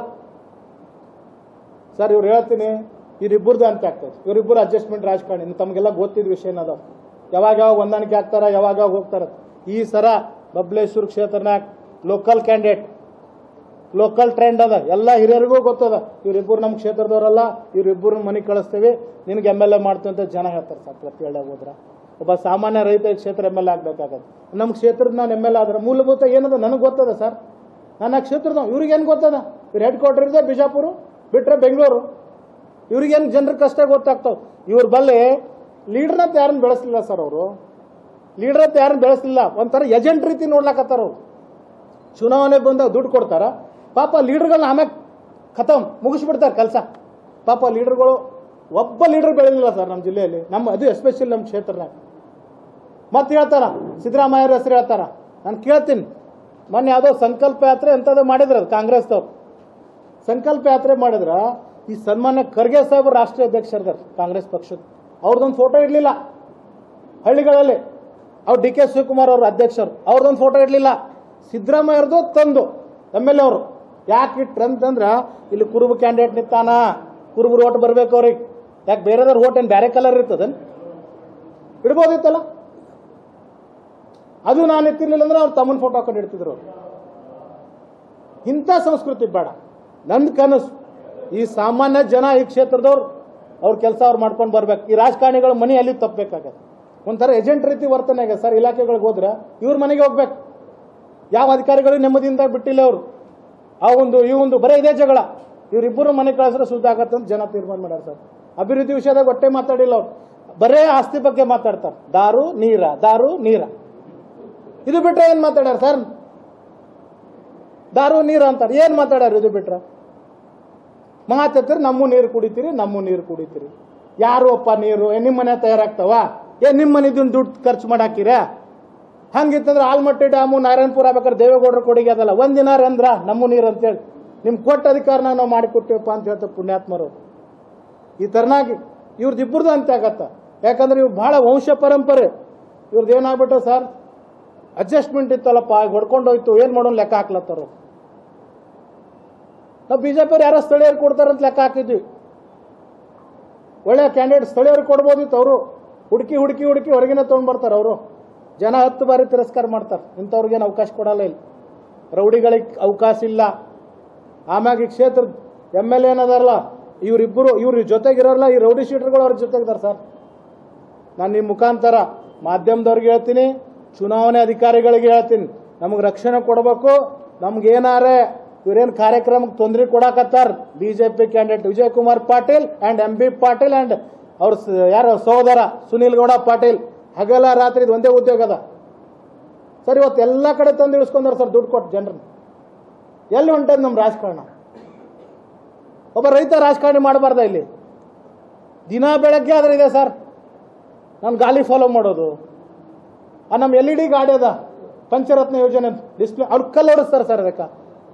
ಸರ್ ಇವ್ರು ಹೇಳ್ತೀನಿ ಇವರಿಬ್ಬರದು ಅಂತ ಆಗ್ತದೆ ಇವರಿಬ್ಬರು ಅಡ್ಜಸ್ಟ್ಮೆಂಟ್ ರಾಜಕಾರಣಿ ಇನ್ನು ತಮಗೆಲ್ಲ ಗೊತ್ತಿದ್ದ ವಿಷಯ ಏನದ ಯಾವಾಗ ಯಾವಾಗ ಹೊಂದಾಣಿಕೆ ಆಗ್ತಾರ ಯಾವಾಗ ಯಾವಾಗ ಹೋಗ್ತಾರ ಈ ಸರ ಬಬ್ಲೇಶ್ವರ ಕ್ಷೇತ್ರನಾಗ ಲೋಕಲ್ ಕ್ಯಾಂಡಿಡೇಟ್ ಲೋಕಲ್ ಟ್ರೆಂಡ್ ಅದ ಎಲ್ಲ ಹಿರಿಯರಿಗೂ ಗೊತ್ತದ ಇವರಿಬ್ಬರು ನಮ್ಮ ಕ್ಷೇತ್ರದವರಲ್ಲ ಇವರಿಬ್ಬರು ಮನೆಗೆ ಕಳಿಸ್ತೇವೆ ನಿನಗೆ ಎಮ್ ಎಲ್ ಎ ಮಾಡ್ತೀವಿ ಅಂತ ಜನ ಹೇಳ್ತಾರೆ ಸರ್ ಪ್ರತಿ ಹೇಳಾಗ ಹೋದ್ರ ಒಬ್ಬ ಸಾಮಾನ್ಯ ರೈತ ಈ ಕ್ಷೇತ್ರ ಎಮ್ ಎಲ್ ಎ ಆಗ್ಬೇಕಾಗತ್ತೆ ನಮ್ಮ ಕ್ಷೇತ್ರದ ನಾನು ಎಮ್ ಎಲ್ ಎ ಆದ್ರೆ ಮೂಲಭೂತ ಏನದ ನನಗೆ ಗೊತ್ತದ ಸರ್ ನನ್ನ ಕ್ಷೇತ್ರದ ಇವ್ರಿಗೇನು ಗೊತ್ತದ ಇವ್ರ ಹೆಡ್ ಕ್ವಾರ್ಟರ್ ಇದೆ ಬಿಜಾಪುರ ಬಿಟ್ರೆ ಬೆಂಗಳೂರು ಇವ್ರಿಗೇನು ಜನರ ಕಷ್ಟ ಗೊತ್ತಾಗ್ತಾವ ಇವ್ರ ಬಲ್ಲಿ ಲೀಡರ್ನ ಯಾರನ್ನ ಬೆಳೆಸಲಿಲ್ಲ ಸರ್ ಅವರು ಲೀಡರ್ ಅಂತ ಯಾರನ್ನ ಬೆಳೆಸಲಿಲ್ಲ ಒಂಥರ ಏಜೆಂಟ್ ರೀತಿ ನೋಡ್ಲಾಕತ್ತಾರ ಅವ್ರು ಚುನಾವಣೆ ಬಂದಾಗ ದುಡ್ಡು ಕೊಡ್ತಾರ ಪಾಪ ಲೀಡರ್ಗಳನ್ನ ಆಮ್ಯಾಗ ಖತಮ್ ಮುಗಿಸ್ಬಿಡ್ತಾರೆ ಕೆಲಸ ಪಾಪ ಲೀಡರ್ಗಳು ಒಬ್ಬ ಲೀಡರ್ ಬೆಳೆಯಲಿಲ್ಲ ಸರ್ ನಮ್ಮ ಜಿಲ್ಲೆಯಲ್ಲಿ ನಮ್ಮ ಅದು ಎಸ್ಪೆಷಲಿ ನಮ್ಮ ಕ್ಷೇತ್ರನಾಗ ಮತ್ತೆ ಹೇಳ್ತಾರ ಸಿದ್ದರಾಮಯ್ಯವ್ರ ಹೆಸರು ಹೇಳ್ತಾರ ನಾನು ಕೇಳ್ತೀನಿ ಮೊನ್ನೆ ಯಾವುದೋ ಸಂಕಲ್ಪ ಯಾತ್ರೆ ಎಂಥದ್ದು ಮಾಡಿದ್ರು ಅದು ಕಾಂಗ್ರೆಸ್ದವ್ರು ಸಂಕಲ್ಪ ಯಾತ್ರೆ ಮಾಡಿದ್ರ ಈ ಸನ್ಮಾನ್ಯ ಖರ್ಗೆ ಸಾಹೇಬ್ ರಾಷ್ಟ್ರೀಯ ಅಧ್ಯಕ್ಷರಿದ್ದಾರೆ ಕಾಂಗ್ರೆಸ್ ಪಕ್ಷದ ಅವ್ರದ್ದೊಂದು ಫೋಟೋ ಇಡಲಿಲ್ಲ ಹಳ್ಳಿಗಳಲ್ಲಿ ಅವ್ರು ಡಿ ಕೆ ಶಿವಕುಮಾರ್ ಅವ್ರ ಅಧ್ಯಕ್ಷರು ಅವ್ರದ್ದೊಂದು ಫೋಟೋ ಇಡಲಿಲ್ಲ ಸಿದ್ದರಾಮಯ್ಯರದು ತಂದು ಎಮ್ ಎಲ್ ಎ ಅವರು ಯಾಕೆ ಇಟ್ರು ಅಂತಂದ್ರ ಇಲ್ಲಿ ಕುರುಬು ಕ್ಯಾಂಡಿಡೇಟ್ ನಿಂತಾನ ಕುರುಬರು ಓಟ್ ಬರ್ಬೇಕು ಅವ್ರಿಗೆ ಯಾಕೆ ಬೇರೆದವ್ರ ಓಟ್ ಏನು ಬೇರೆ ಕಲರ್ ಇರ್ತದನ್ ಇಡ್ಬೋದಿತ್ತಲ್ಲ ಅದು ನಾನು ಎತ್ತಿರ್ಲಿಲ್ಲ ಅಂದ್ರೆ ಅವ್ರು ತಮ್ಮನ ಫೋಟೋ ಹಾಕೊಂಡು ಇಡ್ತಿದ್ರು ಅವ್ರು ಇಂಥ ಸಂಸ್ಕೃತಿ ಬೇಡ ನಂದು ಕನಸು ಈ ಸಾಮಾನ್ಯ ಜನ ಈ ಕ್ಷೇತ್ರದವ್ರು ಅವ್ರ ಕೆಲಸ ಅವ್ರು ಮಾಡ್ಕೊಂಡು ಬರ್ಬೇಕು ಈ ರಾಜಕಾರಣಿಗಳ ಮನೆ ಅಲ್ಲಿ ತಪ್ಪಬೇಕಾಗತ್ತೆ ಒಂಥರ ಏಜೆಂಟ್ ರೀತಿ ವರ್ತನೆ ಆಗಿದೆ ಸರ್ ಇಲಾಖೆಗಳಿಗೆ ಹೋದ್ರೆ ಇವ್ರ ಮನೆಗೆ ಹೋಗ್ಬೇಕು ಯಾವ ಅಧಿಕಾರಿಗಳು ನೆಮ್ಮದಿಯಿಂದ ಬಿಟ್ಟಿಲ್ಲ ಅವರು ಆ ಒಂದು ಈ ಒಂದು ಬರೀ ಇದೇ ಜಗಳ ಇವರಿಬ್ಬರು ಮನೆ ಕಳಿಸಿದ್ರೆ ಸುದ್ದಿ ಆಗತ್ತೆ ಅಂತ ಜನ ತೀರ್ಮಾನ ಮಾಡ್ಯಾರ ಸರ್ ಅಭಿವೃದ್ಧಿ ವಿಷಯದಾಗ ಒಟ್ಟೆ ಮಾತಾಡಿಲ್ಲ ಅವ್ರು ಬರೇ ಆಸ್ತಿ ಬಗ್ಗೆ ಮಾತಾಡ್ತಾರೆ ದಾರು ನೀರ ದಾರು ನೀರ ಇದು ಬಿಟ್ರೆ ಏನ್ ಮಾತಾಡ್ಯಾರ ಸರ್ ದಾರು ನೀರು ಅಂತಾರೆ ಏನ್ ಮಾತಾಡ್ಯಾರ ಇದು ಬಿಟ್ರೆ ಮಾತಾಡ್ತೀರಿ ನಮ್ಮ ನೀರು ಕುಡಿತೀರಿ ನಮ್ಮ ನೀರು ಕುಡಿತೀರಿ ಯಾರು ಅಪ್ಪ ನೀರು ಏ ನಿಮ್ಮ ಮನೆ ತಯಾರಾಗ್ತಾವ ಏ ನಿಮ್ಮ ಮನೆದನ್ನ ದುಡ್ಡು ಖರ್ಚು ಮಾಡಾಕಿರ ಹಂಗಿತ್ತಂದ್ರೆ ಆಲ್ಮಟ್ಟಿ ಡ್ಯಾಮು ನಾರಾಯಣಪುರ ಬೇಕಾದ್ರೆ ದೇವೇಗೌಡರ ಕೊಡುಗೆ ಅದಲ್ಲ ಒಂದಿನ ಅಂದ್ರ ನಮ್ಮ ನೀರು ಅಂತೇಳಿ ನಿಮ್ ಕೊಟ್ಟ ಅಧಿಕಾರನ ನಾವು ಮಾಡಿಕೊಟ್ಟೇವಪ್ಪ ಅಂತ ಹೇಳ್ತಾರೆ ಪುಣ್ಯಾತ್ಮರು ಈ ತರನಾಗಿ ಇವ್ರದ್ದು ಇಬ್ಬರದು ಅಂತ ಆಗತ್ತ ಯಾಕಂದ್ರೆ ಇವ್ರು ಬಹಳ ವಂಶ ಪರಂಪರೆ ಇವ್ರದ್ದು ಏನಾಗ್ಬಿಟ್ಟು ಸರ್ ಅಡ್ಜಸ್ಟ್ಮೆಂಟ್ ಇತ್ತಲ್ಲಪ್ಪ ಹೊಡ್ಕೊಂಡು ಹೋಯ್ತು ಏನ್ ಮಾಡೋಣ ಲೆಕ್ಕ ಹಾಕ್ಲತ್ತಾರ ನಾವು ಬಿಜೆಪಿ ಯಾರೋ ಸ್ಥಳೀಯರು ಕೊಡ್ತಾರಂತ ಲೆಕ್ಕ ಹಾಕಿದ್ವಿ ಒಳ್ಳೆ ಕ್ಯಾಂಡಿಡೇಟ್ ಸ್ಥಳೀಯರು ಕೊಡ್ಬೋದಿತ್ತು ಅವರು ಹುಡುಕಿ ಹುಡುಕಿ ಹುಡುಕಿ ಹೊರಗಿನ ತೊಗೊಂಡ್ ಬರ್ತಾರೆ ಅವರು ಜನ ಹತ್ತು ಬಾರಿ ತಿರಸ್ಕಾರ ಮಾಡ್ತಾರೆ ಇಂಥವ್ರಿಗೇನು ಅವಕಾಶ ಕೊಡಲ್ಲ ಇಲ್ಲಿ ರೌಡಿಗಳಿಗೆ ಅವಕಾಶ ಇಲ್ಲ ಆಮ್ಯಾಗ ಈ ಕ್ಷೇತ್ರದ ಎಮ್ ಎಲ್ ಏನದಾರಲ್ಲ ಇವರಿಬ್ಬರು ಇವ್ರ ಜೊತೆಗಿರಲ್ಲ ಈ ರೌಡಿ ಶೀಟರ್ಗಳು ಅವ್ರ ಜೊತೆಗಿದ್ದಾರೆ ಸರ್ ನಾನು ನಿಮ್ಮ ಮುಖಾಂತರ ಮಾಧ್ಯಮದವ್ರಿಗೆ ಹೇಳ್ತೀನಿ ಚುನಾವಣೆ ಅಧಿಕಾರಿಗಳಿಗೆ ಹೇಳ್ತೀನಿ ನಮಗೆ ರಕ್ಷಣೆ ಕೊಡಬೇಕು ನಮ್ಗೆ ಏನಾರೆ ಇವ್ರೇನು ಕಾರ್ಯಕ್ರಮಕ್ಕೆ ತೊಂದರೆ ಕೊಡಾಕತ್ತಾರ BJP candidate Vijay Kumar Patil and M B Patil and ಅವ್ರ ಸ- ಯಾರು ಸಹೋದರ ಸುನೀಲ್ ಗೌಡ ಪಾಟೀಲ್ ಹಗಲ ರಾತ್ರಿ ಇದು ಒಂದೇ ಉದ್ಯೋಗ ಅದ ಸರ್ ಇವತ್ತು ಎಲ್ಲ ಕಡೆ ತಂದು ಇಳಿಸ್ಕೊಂಡಾರ ಸರ್ ದುಡ್ಡು ಕೊಟ್ಟು ಜನರನ್ನ ಎಲ್ಲಿ ಹೊಂಟದ ನಮ್ಮ ರಾಜಕಾರಣ ಒಬ್ಬ ರೈತ ರಾಜಕಾರಣಿ ಮಾಡಬಾರ್ದ ಇಲ್ಲಿ ದಿನ ಬೆಳಗ್ಗೆ ಆದ್ರೆ ಇದೆ ಸರ್ ನಾನು ಗಾಲಿ ಫಾಲೋ ಮಾಡೋದು ಆ ನಮ್ಮ ಎಲ್ ಇ ಡಿ ಗಾಡಿ ಅದ ಪಂಚರತ್ನ ಯೋಜನೆ ಡಿಸ್ಪ್ಲೇ ಅವ್ರು ಕಲ್ಲು ಹೊಡಿಸ್ತಾರೆ ಸರ್ ಅದಕ್ಕೆ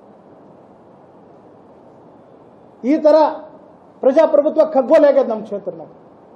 ಈ ತರ ಪ್ರಜಾಪ್ರಭುತ್ವ ಖಗ್ಗೋಲೆ ಆಗ್ಯದ ನಮ್ಮ ಕ್ಷೇತ್ರನಾಗ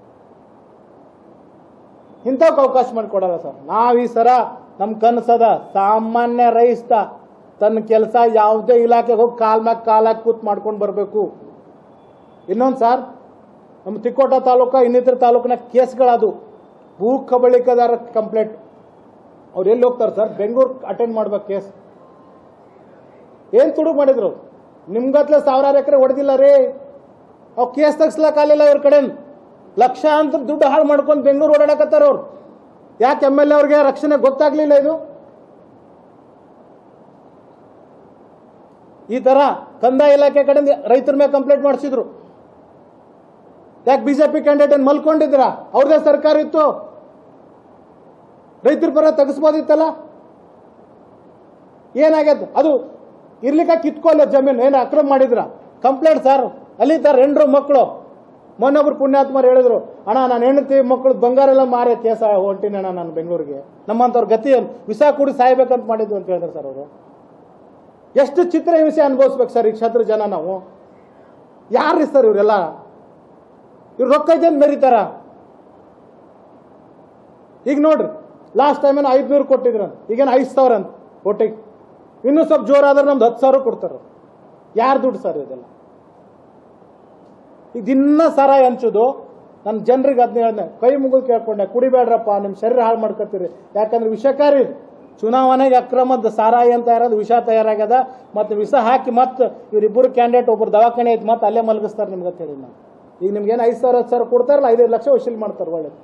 ಇಂಥವಕ್ಕೆ ಅವಕಾಶ ಮಾಡಿಕೊಡಲ್ಲ ಸರ್ ನಾವ್ ಈ ಸರ ನಮ್ಮ ಕನಸದ ಸಾಮಾನ್ಯ ರೈತ ತನ್ನ ಕೆಲಸ ಯಾವುದೇ ಇಲಾಖೆಗೆ ಹೋಗಿ ಕಾಲ್ ಮ್ಯಾಗ ಕಾಲಾಗಿ ಕೂತ್ ಮಾಡ್ಕೊಂಡು ಬರಬೇಕು ಇನ್ನೊಂದು ಸರ್ ನಮ್ಮ ತಿಕ್ಕೋಟ ತಾಲೂಕ ಇನ್ನಿತರ ತಾಲೂಕಿನ ಕೇಸ್ಗಳದು ಭೂ ಕಬಳಿಕೆದಾರ ಕಂಪ್ಲೇಂಟ್ ಅವ್ರು ಎಲ್ಲಿ ಹೋಗ್ತಾರೆ ಸರ್ ಬೆಂಗಳೂರು ಅಟೆಂಡ್ ಮಾಡ್ಬೇಕು ಕೇಸ್ ಏನ್ ತುಡುಗ್ ಮಾಡಿದ್ರು ನಿಮ್ಗತ್ಲೆ ಸಾವಿರಾರು ಎಕರೆ ಹೊಡೆದಿಲ್ಲ ರೀ ಅವ್ ಕೇಸ್ ತೆಗ್ಸ್ಲಕ್ಕಾಗಲಿಲ್ಲ ಇವ್ರ ಕಡೆ ಲಕ್ಷಾಂತರ ದುಡ್ಡು ಹಾಳು ಮಾಡ್ಕೊಂಡು ಬೆಂಗಳೂರು ಓಡಾಡಕತ್ತಾರ ಅವ್ರು ಯಾಕೆ ಎಮ್ ಎಲ್ ಎ ಅವ್ರಿಗೆ ರಕ್ಷಣೆ ಗೊತ್ತಾಗ್ಲಿಲ್ಲ ಇದು ಈ ತರ ಕಂದಾಯ ಇಲಾಖೆ ಕಡೆಯಿಂದ ರೈತರ ಮೇಲೆ ಕಂಪ್ಲೇಂಟ್ ಮಾಡಿಸಿದ್ರು ಯಾಕೆ ಬಿಜೆಪಿ ಕ್ಯಾಂಡಿಡೇಟ್ ಏನ್ ಮಲ್ಕೊಂಡಿದ್ರ ಅವ್ರದೇ ಸರ್ಕಾರ ಇತ್ತು ರೈತರ ಪರ ತೆಗಿಸ್ಬೋದಿತ್ತಲ್ಲ ಏನಾಗ್ಯದ ಅದು ಇರ್ಲಿಕ್ಕ ಕಿತ್ಕೊಲ್ಲ ಜಮೀನು ಏನು ಅಕ್ರಮ ಮಾಡಿದ್ರ ಕಂಪ್ಲೇಂಟ್ ಸರ್ ಅಲ್ಲಿ ತರ ಹೆಂಡ್ರು ಮಕ್ಕಳು ಮೊನ್ನೊಬ್ರು ಪುಣ್ಯಾತ್ಮರು ಹೇಳಿದ್ರು ಅಣ್ಣ ನಾನು ಹೆಂಡತಿ ಮಕ್ಕಳು ಬಂಗಾರ ಎಲ್ಲ ಮಾರೇ ಕೇಸ ಹೊಂಟಿನಿ ಅಣ್ಣ ನಾನು ಬೆಂಗಳೂರಿಗೆ ನಮ್ಮಂಥವ್ರ ಗತಿ ಏನು ವಿಷ ಕುಡಿ ಸಾಯ್ಬೇಕಂತ ಮಾಡಿದ್ವಿ ಅಂತ ಹೇಳಿದ್ರು ಸರ್ ಅವರು ಎಷ್ಟು ಚಿತ್ರ ಹಿಂಸೆ ಅನುಭವಿಸ್ಬೇಕು ಸರ್ ಈ ಕ್ಷೇತ್ರ ಜನ ನಾವು ಯಾರ್ರಿ ಸರ್ ಇವರೆಲ್ಲ ಇವ್ರು ರೊಕ್ಕ ಜನ ಮೆರಿತಾರ ಈಗ ನೋಡ್ರಿ ಲಾಸ್ಟ್ ಟೈಮ್ ಏನು ಐದ್ನೂರು ಕೊಟ್ಟಿದ್ರು ಈಗೇನು ಐದು ಸಾವಿರ ಅಂತ ಒಟ್ಟಿಗೆ ಇನ್ನೂ ಸ್ವಲ್ಪ ಜೋರಾದ್ರೆ ನಮ್ದು ಹತ್ತು ಸಾವಿರ ಕೊಡ್ತಾರೆ ಯಾರು ದುಡ್ಡು ಸರ್ ಇದೆಲ್ಲ ಈಗ ದಿನ ಸಾರಾಯಿ ಹಂಚೋದು ನನ್ನ ಜನರಿಗೆ ಅದನ್ನ ಹೇಳ್ದೆ ಕೈ ಮುಗಿದು ಕೇಳ್ಕೊಂಡೆ ಕುಡಿಬೇಡ್ರಪ್ಪ ನಿಮ್ಮ ಶರೀರ ಹಾಳು ಮಾಡ್ಕೊತೀರಿ ಯಾಕಂದ್ರೆ ವಿಷಕಾರಿ ಇದು ಚುನಾವಣೆಗೆ ಅಕ್ರಮದ ಸಾರಾಯಿ ಅಂತ ಇರೋದು ವಿಷ ತಯಾರಾಗ್ಯದ ಮತ್ತು ವಿಷ ಹಾಕಿ ಮತ್ತೆ ಇವರಿಬ್ಬರು ಕ್ಯಾಂಡಿಡೇಟ್ ಒಬ್ಬರು ದವಾಖಾನೆ ಐತೆ ಮತ್ತೆ ಅಲ್ಲೇ ಮಲಗಿಸ್ತಾರೆ ನಿಮ್ಗೆ ಅಂತ ಹೇಳಿ ನಾನು ಈಗ ನಿಮ್ಗೆ ಏನು ಐದು ಸಾವಿರ ಹತ್ತು ಸಾವಿರ ಕೊಡ್ತಾರಲ್ಲ ಐದೈದು ಲಕ್ಷ ವಸೂಲಿ ಮಾಡ್ತಾರೆ ಒಳ್ಳೇದು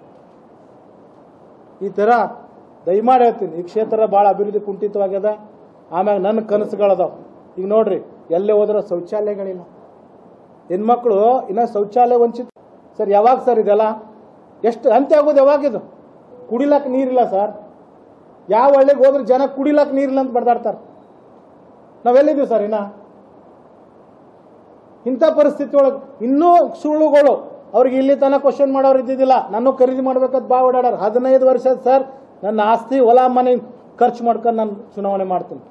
ಈ ಥರ ದಯಮಾಡಿ ಹೇಳ್ತೀನಿ ಈ ಕ್ಷೇತ್ರ ಭಾಳ ಅಭಿವೃದ್ಧಿ ಕುಂಠಿತವಾಗ್ಯದ ಆಮ್ಯಾಗ ನನ್ನ ಕನಸುಗಳದಾವ ಈಗ ನೋಡ್ರಿ ಎಲ್ಲೇ ಹೋದ್ರೆ ಶೌಚಾಲಯಗಳಿಲ್ಲ ಹೆಣ್ಮಕ್ಳು ಇನ್ನ ಶೌಚಾಲಯ ವಂಚಿತ ಸರ್ ಯಾವಾಗ ಸರ್ ಇದೆಲ್ಲ ಎಷ್ಟು ಅಂತ್ಯ ಆಗೋದು ಯಾವಾಗಿದು ಕುಡಿಲಕ್ ನೀರಿಲ್ಲ ಸರ್ ಯಾವ ಹಳ್ಳಿಗೆ ಹೋದ್ರೆ ಜನ ಕುಡಿಲಕ್ ನೀರಿಲ್ಲ ಅಂತ ಬಡ್ದಾಡ್ತಾರೆ ನಾವೆಲ್ಲಿದ್ದೀವಿ ಸರ್ ಇನ್ನ ಇಂಥ ಪರಿಸ್ಥಿತಿ ಒಳಗೆ ಇನ್ನೂ ಸುಳ್ಳುಗಳು ಅವ್ರಿಗೆ ಇಲ್ಲಿ ತನಕ ಕ್ವಶನ್ ಮಾಡೋರು ಇದ್ದಿದ್ದಿಲ್ಲ ನಾನು ಖರೀದಿ ಮಾಡ್ಬೇಕಂತ ಬಾ ಓಡಾಡಾರ ಹದಿನೈದು ವರ್ಷ ಸರ್ ನನ್ನ ಆಸ್ತಿ ಹೊಲ ಮನೆ ಖರ್ಚು ಮಾಡ್ಕೊಂಡು ನಾನು ಚುನಾವಣೆ ಮಾಡ್ತೀನಿ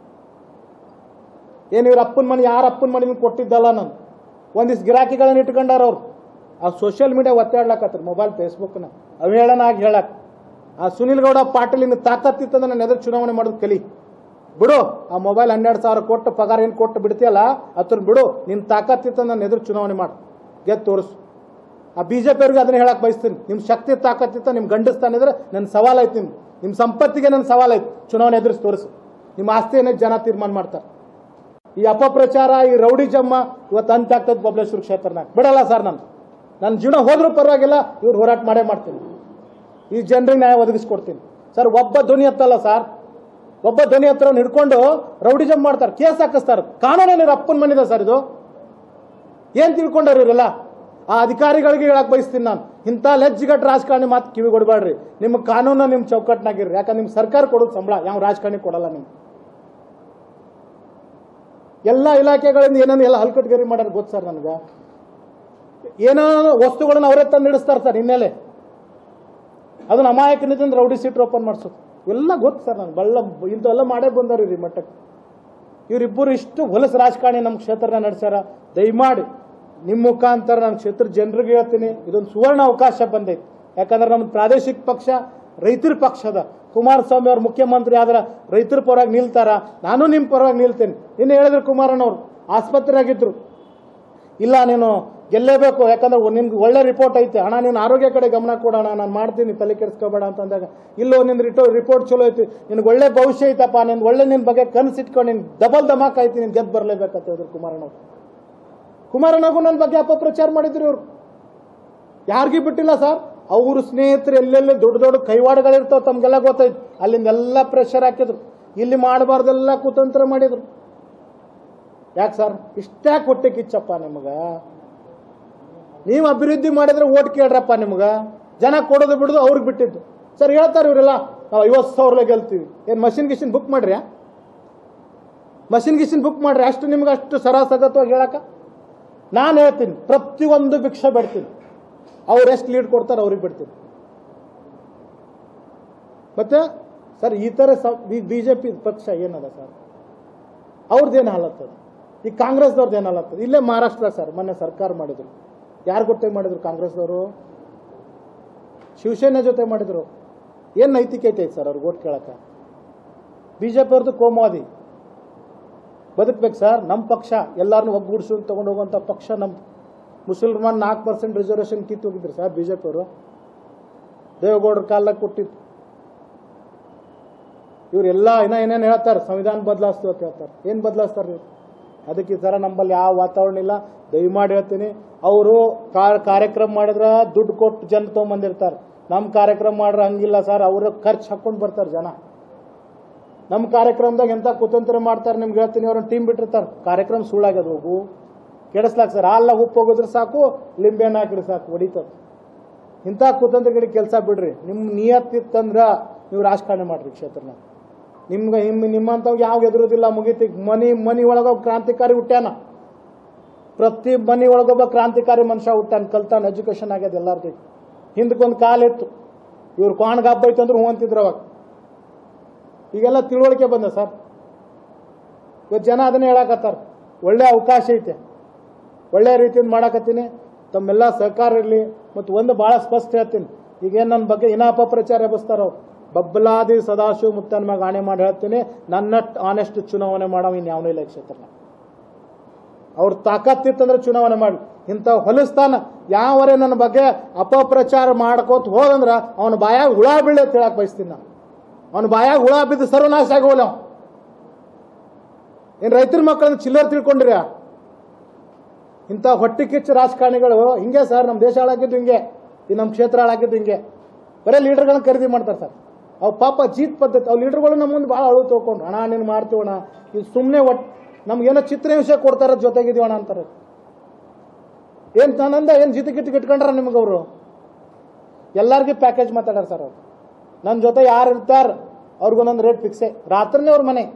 ಏನು ಇವ್ರ ಅಪ್ಪನ ಮನೆ ಯಾರ ಅಪ್ಪನ ಮನೆ ಕೊಟ್ಟಿದ್ದಲ್ಲ ನಾನು ಒಂದಿಷ್ಟು ಗಿರಾಕಿಗಳನ್ನ ಇಟ್ಕೊಂಡಾರ ಅವ್ರು ಆ ಸೋಷಿಯಲ್ ಮೀಡಿಯಾ ಒತ್ತಾಡ್ಲಕತ್ತಾರೆ ಮೊಬೈಲ್ ಫೇಸ್ಬುಕ್ನ ಅವೇಳನ ಆಗಿ ಹೇಳಕ್ ಆ ಸುನಿಲ್ ಗೌಡ ಪಾಟೀಲಿನ ತಾಕತ್ತಿತ್ತಂದ್ರೆ ನನ್ನ ಎದುರು ಚುನಾವಣೆ ಮಾಡೋದು ಕಲಿ ಬಿಡು ಆ ಮೊಬೈಲ್ ಹನ್ನೆರಡು ಸಾವಿರ ಕೊಟ್ಟು ಪಗಾರ ಏನು ಕೊಟ್ಟು ಬಿಡ್ತೀಯಲ್ಲ ಅದ್ರ ಬಿಡು ನಿನ್ನ ತಾಕತ್ತಿತ್ತ ನನ್ನ ಎದುರು ಚುನಾವಣೆ ಮಾಡು ಗೆದ್ದು ತೋರಿಸು ಆ ಬಿ ಜೆ ಪಿಯವ್ರಿಗೆ ಅದನ್ನ ಹೇಳಕ್ ಬಯಸ್ತೀನಿ ನಿಮ್ಮ ಶಕ್ತಿ ತಾಕತ್ತಿತ್ತ ನಿಮ್ಮ ಗಂಡಸ್ತಾನಿದ್ರೆ ನನ್ನ ಸವಾಲ್ ಐತಿ ನಿಮ್ಗೆ ನಿಮ್ಮ ಸಂಪತ್ತಿಗೆ ನನ್ನ ಸವಾಲ್ ಐತಿ ಚುನಾವಣೆ ಎದುರಿಸಿ ತೋರಿಸು ನಿಮ್ಮ ಆಸ್ತಿಯನ್ನೇ ಜನ ತೀರ್ಮಾನ ಮಾಡ್ತಾರೆ ಈ ಅಪಪ್ರಚಾರ ಈ ರೌಡಿ ಜಮ್ಮ ಇವತ್ತು ಅಂತ್ಯ ಆಗ್ತದೆ ಬಬಲೇಶ್ವರ ಕ್ಷೇತ್ರನಾಗ ಬಿಡಲ್ಲ ಸರ್ ನಾನು ನನ್ನ ಜೀವನ ಹೋದ್ರೂ ಪರವಾಗಿಲ್ಲ ಇವ್ರು ಹೋರಾಟ ಮಾಡೇ ಮಾಡ್ತೀನಿ ಈ ಜನರಿಗೆ ನ್ಯಾಯ ಒದಗಿಸ್ಕೊಡ್ತೀನಿ ಸರ್ ಒಬ್ಬ ಧ್ವನಿ ಎತ್ತಲ್ಲ ಸರ್ ಒಬ್ಬ ಧ್ವನಿ ಹತ್ರವ್ನು ಹಿಡ್ಕೊಂಡು ರೌಡಿಜಮ್ ಮಾಡ್ತಾರೆ ಕೇಸ್ ಹಾಕಿಸ್ತಾರೆ ಕಾನೂನೇನು ಅಪ್ಪನ ಮನಿದೆ ಸರ್ ಇದು ಏನ್ ತಿಳ್ಕೊಂಡವ್ರು ಇವರೆಲ್ಲ ಆ ಅಧಿಕಾರಿಗಳಿಗೆ ಹೇಳಕ್ ಬಯಸ್ತೀನಿ ನಾನು ಇಂಥ ಲೆಜ್ಜಿಗಟ್ ರಾಜಕಾರಣಿ ಮಾತು ಕಿವಿ ಕೊಡಬೇಡ್ರಿ ನಿಮ್ಮ ಕಾನೂನು ನಿಮ್ಮ ಚೌಕಟ್ನಾಗಿರ್ರಿ ಯಾಕಂದ್ರೆ ನಿಮ್ಗೆ ಸರ್ಕಾರ ಕೊಡೋದು ಸಂಬಳ ಯಾವ ರಾಜಕಾರಣಿ ಕೊಡಲ್ಲ ನಿಮ್ಗೆ ಎಲ್ಲ ಇಲಾಖೆಗಳಿಂದ ಏನೇನು ಎಲ್ಲ ಹಲ್ಕಟ್ಗರಿ ಮಾಡ್ಯಾರ ಗೊತ್ತು ಸರ್ ನನಗೆ ಏನೋ ವಸ್ತುಗಳನ್ನ ಅವರೇ ತಂದು ಇಡಿಸ್ತಾರೆ ಸರ್ ಹಿನ್ನೆಲೆ ಅದನ್ನ ಅಮಾಯಕನಿಂದ ರೌಡಿ ಸೀಟ್ ಓಪನ್ ಮಾಡಿಸೋದು ಎಲ್ಲ ಗೊತ್ತು ಸರ್ ನಂಗೆ ಬಳ್ಳ ಇಂಥವೆಲ್ಲ ಮಾಡೇ ಬಂದವ್ರಿ ಈ ಮಟ್ಟಕ್ಕೆ ಇವರಿಬ್ಬರು ಇಷ್ಟು ಹೊಲಸು ರಾಜಕಾರಣಿ ನಮ್ಮ ಕ್ಷೇತ್ರನ ನಡೆಸ್ಯಾರ ದಯಮಾಡಿ ನಿಮ್ಮ ಮುಖಾಂತರ ನನ್ನ ಕ್ಷೇತ್ರ ಜನರಿಗೆ ಹೇಳ್ತೀನಿ ಇದೊಂದು ಸುವರ್ಣ ಅವಕಾಶ ಬಂದೈತಿ ಯಾಕಂದ್ರೆ ನಮ್ಮ ಪ್ರಾದೇಶಿಕ ಪಕ್ಷ ರೈತರ ಪಕ್ಷದ ಕುಮಾರಸ್ವಾಮಿ ಅವ್ರು ಮುಖ್ಯಮಂತ್ರಿ ಆದ್ರೆ ರೈತರ ಪರವಾಗಿ ನಿಲ್ತಾರ ನಾನು ನಿಮ್ಮ ಪರವಾಗಿ ನಿಲ್ತೇನೆ ಇನ್ನು ಹೇಳಿದ್ರು ಕುಮಾರಣ್ಣವ್ರು ಆಸ್ಪತ್ರೆಯಾಗಿದ್ರು ಇಲ್ಲ ನೀನು ಗೆಲ್ಲೇಬೇಕು ಯಾಕಂದ್ರೆ ನಿಮ್ಗೆ ಒಳ್ಳೆ ರಿಪೋರ್ಟ್ ಐತೆ ಹಣ ನೀನು ಆರೋಗ್ಯ ಕಡೆ ಗಮನ ಕೊಡೋಣ ನಾನು ಮಾಡ್ತೀನಿ ತಲೆ ಕೆಡಿಸ್ಕೋಬೇಡ ಅಂತಂದಾಗ ಇಲ್ಲೋ ನಿನ್ನ ರಿಟೋ ರಿಪೋರ್ಟ್ ಚಲೋ ಐತಿ ನಿನ್ಗೆ ಒಳ್ಳೆ ಭವಿಷ್ಯ ಐತಪ್ಪ ನಿನ್ ಒಳ್ಳೆ ನಿನ್ನ ಬಗ್ಗೆ ಕನಸು ಇಟ್ಕೊಂಡು ನಿನ್ ಡಬಲ್ ಧಮಾಕ್ ಐತಿ ನೀನು ಗೆದ್ದು ಬರಲೇಬೇಕಂತ ಹೇಳಿದ್ರು ಕುಮಾರಣ್ಣವ್ರು ಕುಮಾರಣ್ಣಗೂ ನನ್ನ ಬಗ್ಗೆ ಅಪಪ್ರಚಾರ ಮಾಡಿದ್ರು ಇವ್ರು ಯಾರಿಗೂ ಬಿಟ್ಟಿಲ್ಲ ಸರ್ ಅವರು ಸ್ನೇಹಿತರು ಎಲ್ಲೆಲ್ಲಿ ದೊಡ್ಡ ದೊಡ್ಡ ಕೈವಾಡಗಳಿರ್ತಾವ ತಮ್ಗೆಲ್ಲ ಗೊತ್ತೈತಿ ಅಲ್ಲಿಂದ ಎಲ್ಲ ಪ್ರೆಷರ್ ಹಾಕಿದ್ರು ಇಲ್ಲಿ ಮಾಡಬಾರ್ದೆಲ್ಲ ಕುತಂತ್ರ ಮಾಡಿದ್ರು ಯಾಕೆ ಸರ್ ಇಷ್ಟ್ಯಾಕೆ ಹೊಟ್ಟೆ ಕಿಚ್ಚಪ್ಪ ನಿಮಗ ನೀವು ಅಭಿವೃದ್ಧಿ ಮಾಡಿದ್ರೆ ಓಟ್ ಕೇಳ್ರಪ್ಪ ನಿಮ್ಗ ಜನ ಕೊಡೋದು ಬಿಡೋದು ಅವ್ರಿಗೆ ಬಿಟ್ಟಿದ್ದು ಸರ್ ಹೇಳ್ತಾರೆ ಇವರೆಲ್ಲ ನಾವು ಐವತ್ತು ಸಾವಿರ ಗೆಲ್ತೀವಿ ಏನು ಮಷಿನ್ ಗಿಷಿನ್ ಬುಕ್ ಮಾಡ್ರಿ ಮಷಿನ್ ಗಿಷಿನ್ ಬುಕ್ ಮಾಡ್ರಿ ಅಷ್ಟು ನಿಮ್ಗೆ ಅಷ್ಟು ಸರಾಸಗತವಾಗಿ ಹೇಳಕ ನಾನು ಹೇಳ್ತೀನಿ ಪ್ರತಿಯೊಂದು ಭಿಕ್ಷೆ ಬಿಡ್ತೀನಿ ಅವ್ರು ಎಷ್ಟು ಲೀಡ್ ಕೊಡ್ತಾರೆ ಅವ್ರಿಗೆ ಬಿಡ್ತೀನಿ ಮತ್ತೆ ಸರ್ ಈ ಥರ ಬಿ ಜೆ ಪಿ ಪಕ್ಷ ಏನದ ಸರ್ ಅವ್ರದ್ದೇನು ಹಾಲತ್ತದ ಈ ಕಾಂಗ್ರೆಸ್ದವ್ರದ್ದು ಏನು ಹಾಲತ್ತದ ಇಲ್ಲೇ ಮಹಾರಾಷ್ಟ್ರ ಸರ್ ಮೊನ್ನೆ ಸರ್ಕಾರ ಮಾಡಿದ್ರು ಯಾರು ಗೊತ್ತೇ ಮಾಡಿದ್ರು ಕಾಂಗ್ರೆಸ್ದವರು ಶಿವಸೇನೆ ಜೊತೆ ಮಾಡಿದ್ರು ಏನು ನೈತಿಕತೆ ಐತೆ ಸರ್ ಅವ್ರಿಗೆ ಓಟ್ ಕೇಳಕ ಬಿ ಜೆ ಪಿ ಅವ್ರದ್ದು ಕೋಮುವಾದಿ ಬದುಕ್ಬೇಕು ಸರ್ ನಮ್ಮ ಪಕ್ಷ ಎಲ್ಲಾರನ್ನೂ ಒಗ್ಗೂಡಿಸ್ಕೊಂಡು ತಗೊಂಡು ಹೋಗುವಂಥ ಪಕ್ಷ ನಮ್ಮ ಮುಸಲ್ಮಾನ್ ನಾಲ್ಕು ಪರ್ಸೆಂಟ್ ರಿಸರ್ವೇಷನ್ ಕಿತ್ತು ಹೋಗಿದ್ರು ಸರ್ ಬಿ ಜೆ ಪಿ ಅವರು ದೇವೇಗೌಡರ ಕಾಲದಾಗ ಕೊಟ್ಟಿತ್ತು ಇವರೆಲ್ಲ ಇನ್ನ ಏನೇನು ಹೇಳ್ತಾರೆ ಸಂವಿಧಾನ ಬದಲಾಯಿಸ್ತು ಅಂತ ಹೇಳ್ತಾರೆ ಏನು ಬದಲಾಯಿಸ್ತಾರೆ ಇವ್ರು ಅದಕ್ಕೆ ಈ ಥರ ನಮ್ಮಲ್ಲಿ ಯಾವ ವಾತಾವರಣ ಇಲ್ಲ ದಯಮಾಡಿ ಹೇಳ್ತೀನಿ ಅವರು ಕಾರ್ಯಕ್ರಮ ಮಾಡಿದ್ರೆ ದುಡ್ಡು ಕೊಟ್ಟು ಜನ ತೊಗೊಂಬಂದಿರ್ತಾರೆ ನಮ್ಮ ಕಾರ್ಯಕ್ರಮ ಮಾಡ್ರೆ ಹಂಗಿಲ್ಲ ಸರ್ ಅವ್ರ ಖರ್ಚು ಹಾಕೊಂಡು ಬರ್ತಾರೆ ಜನ ನಮ್ಮ ಕಾರ್ಯಕ್ರಮದಾಗ ಎಂಥ ಕುತಂತ್ರ ಮಾಡ್ತಾರೆ ನಿಮ್ಗೆ ಹೇಳ್ತೀನಿ ಅವ್ರನ್ನ ಟೀಮ್ ಬಿಟ್ಟಿರ್ತಾರೆ ಕಾರ್ಯಕ್ರಮ ಸುಳ್ಳಾಗ್ಯದ ಹೋಗು ಕೆಡಿಸ್ಲಾಕ ಸರ್ ಹಾಲ್ನ ಉಪ್ಪು ಹೋಗಿದ್ರೆ ಸಾಕು ಲಿಂಬೆ ಹಣ್ಣು ಹಾಕಿದ್ರೆ ಸಾಕು ಹೊಡಿತದೆ ಇಂಥ ಕುತಂತ್ರಗಳಿಗೆ ಕೆಲಸ ಬಿಡ್ರಿ ನಿಮ್ಮ ನಿಯತ್ತಿತ್ತಂದ್ರೆ ನೀವು ರಾಜಕಾರಣ ಮಾಡ್ರಿ ಕ್ಷೇತ್ರನ ನಿಮ್ಗೆ ನಿಮ್ಮ ನಿಮ್ಮಂಥವ್ ಯಾವ ಎದುರುದಿಲ್ಲ ಮುಗೀತಿ ಮನಿ ಮನಿ ಒಳಗೆ ಕ್ರಾಂತಿಕಾರಿ ಹುಟ್ಟ್ಯಾನ ಪ್ರತಿ ಮನೆ ಒಳಗೊಬ್ಬ ಕ್ರಾಂತಿಕಾರಿ ಮನುಷ್ಯ ಹುಟ್ಟಾನ ಕಲ್ತಾನ ಎಜುಕೇಶನ್ ಆಗ್ಯದ ಎಲ್ಲಾರ್ದು ಹಿಂದಕ್ಕೊಂದು ಕಾಲಿತ್ತು ಇವ್ರು ಕ್ವಾಣ್ಗ ಹಬ್ಬ ಐತೆ ಅಂದ್ರೆ ಹೂ ಅಂತಿದ್ರು ಅವಾಗ ಈಗೆಲ್ಲ ತಿಳುವಳಿಕೆ ಬಂದ ಸರ್ ಇವತ್ತು ಜನ ಅದನ್ನೇ ಹೇಳಕತ್ತಾರ ಒಳ್ಳೆ ಅವಕಾಶ ಐತೆ ಒಳ್ಳೆ ರೀತಿಯಿಂದ ಮಾಡಕತ್ತೀನಿ ತಮ್ಮೆಲ್ಲ ಸಹಕಾರ ಇರಲಿ ಮತ್ತು ಒಂದು ಭಾಳ ಸ್ಪಷ್ಟ ಹೇಳ್ತೀನಿ ಈಗೇನು ನನ್ನ ಬಗ್ಗೆ ಇನ್ನ ಅಪಪ್ರಚಾರ ಎಬ್ಬಿಸ್ತಾರ ಅವ್ರು ಬಬ್ಬಲಾದಿ ಸದಾಶಿವ ಮುತ್ತನ ಮ್ಯಾಗ ಆಣೆ ಮಾಡಿ ಹೇಳ್ತೀನಿ ನನ್ನ ಆನೆಸ್ಟ್ ಚುನಾವಣೆ ಮಾಡವ ಇನ್ನು ಯಾವನೂ ಇಲ್ಲ ಈ ಕ್ಷೇತ್ರನಾಗ ಅವ್ರ ತಾಕತ್ತಿತ್ತಂದ್ರೆ ಚುನಾವಣೆ ಮಾಡಿ ಇಂಥ ಹೊಲಿಸ್ತಾನ ಯಾವರೇ ನನ್ನ ಬಗ್ಗೆ ಅಪಪ್ರಚಾರ ಮಾಡ್ಕೋತ ಹೋದಂದ್ರ ಅವನ ಬಾಯಾಗ ಹುಳ ಬೀಳಿ ಅಂತ ಹೇಳಕ್ ಬಯಸ್ತೀನಿ ನಾನು ಅವನ ಬಾಯಾಗ ಹುಳ ಬಿದ್ದು ಸರ್ವನಾಶ ಆಗೋಲ್ಲ ಅವ ಏನ್ ರೈತರ ಮಕ್ಕಳನ್ನ ಚಿಲ್ಲರ್ ತಿಳ್ಕೊಂಡ್ರಿ ಇಂಥ ಹೊಟ್ಟೆ ಕಿಚ್ಚು ರಾಜಕಾರಣಿಗಳು ಹಿಂಗೆ ಸರ್ ನಮ್ಮ ದೇಶ ಹಾಳಾಗಿದ್ದು ಹಿಂಗೆ ಈ ನಮ್ಮ ಕ್ಷೇತ್ರ ಹಾಳಾಗಿದ್ದು ಹಿಂಗೆ ಬರೀ ಲೀಡರ್ಗಳನ್ನ ಖರೀದಿ ಮಾಡ್ತಾರೆ ಸರ್ ಅವ್ ಪಾಪ ಜೀತ್ ಪದ್ಧತಿ ಅವ್ ಲೀಡರ್ಗಳು ನಮ್ಮ ಮುಂದೆ ಭಾಳ ಅಳು ತೊಗೊಂಡು ಅಣ್ಣ ನೀನು ಮಾಡ್ತೀವಣ್ಣ ಇದು ಸುಮ್ಮನೆ ಒಟ್ಟು ನಮ್ಗೇನೋ ಚಿತ್ರಹಿಂಸೆ ಕೊಡ್ತಾರ ಜೊತೆಗಿದೀವಣ್ಣ ಅಂತಾರೆ ಏನ್ ನಾನಂದ ಏನು ಜಿತಿ ಗಿಟ್ ಇಟ್ಕೊಂಡ್ರ ನಿಮಗೆ ಅವರು ಎಲ್ಲರಿಗೂ ಪ್ಯಾಕೇಜ್ ಮಾತಾಡ್ಯಾರ ಸರ್ ಅವ್ರು ನನ್ನ ಜೊತೆ ಯಾರು ಇರ್ತಾರ ಅವ್ರಿಗೊಂದೊಂದು ರೇಟ್ ಫಿಕ್ಸೇ ರಾತ್ರಿನೇ ಅವ್ರ ಮನೆ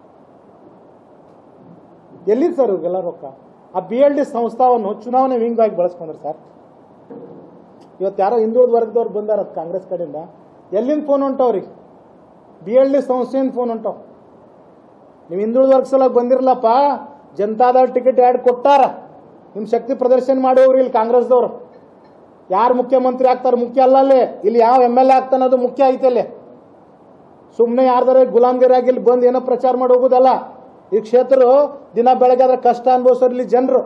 ಎಲ್ಲಿದೆ ಸರ್ ಇವ್ರಿಗೆಲ್ಲ ರೊಕ್ಕ ಆ ಬಿ ಎಲ್ ಡಿ ಸಂಸ್ಥಾವನ್ನು ಚುನಾವಣೆ ವಿಂಗ್ ಆಗಿ ಬಳಸ್ಕೊಂಡ್ರು ಸರ್ ಇವತ್ತು ಯಾರೋ ಹಿಂದುಳಿದ ವರ್ಗದವ್ರು ಬಂದಾರ ಕಾಂಗ್ರೆಸ್ ಕಡೆಯಿಂದ ಎಲ್ಲಿಂದ ಫೋನ್ ಹೊಂಟವ್ರಿ ಬಿ ಎಲ್ ಡಿ ಸಂಸ್ಥೆಯಿಂದ ಫೋನ್ ಹೊಂಟವ್ ನೀವು ಹಿಂದುಳಿದ ವರ್ಗ ಸಲ ಬಂದಿರಲಪ್ಪ ಜನತಾದಳ ಟಿಕೆಟ್ ಯಾಡ್ ಕೊಟ್ಟಾರ ನಿಮ್ಮ ಶಕ್ತಿ ಪ್ರದರ್ಶನ ಮಾಡೋವ್ರಿ ಇಲ್ಲಿ ಕಾಂಗ್ರೆಸ್ದವ್ರು ಯಾರು ಮುಖ್ಯಮಂತ್ರಿ ಆಗ್ತಾರೆ ಮುಖ್ಯ ಅಲ್ಲ ಅಲ್ಲಿ ಇಲ್ಲಿ ಯಾವ ಎಮ್ ಎಲ್ ಎ ಆಗ್ತಾನೆ ಅದು ಮುಖ್ಯ ಐತೆ ಅಲ್ಲಿ ಸುಮ್ಮನೆ ಯಾರ್ದಾರ ಗುಲಾಮ್ಗಿರಿ ಆಗಿ ಇಲ್ಲಿ ಬಂದು ಏನೋ ಪ್ರಚಾರ ಮಾಡಿ ಹೋಗೋದಲ್ಲ ಈ ಕ್ಷೇತ್ರ ದಿನ ಬೆಳಗ್ಗೆ ಆದ್ರೆ ಕಷ್ಟ ಅನುಭವಿಸೋರು ಇಲ್ಲಿ ಜನರು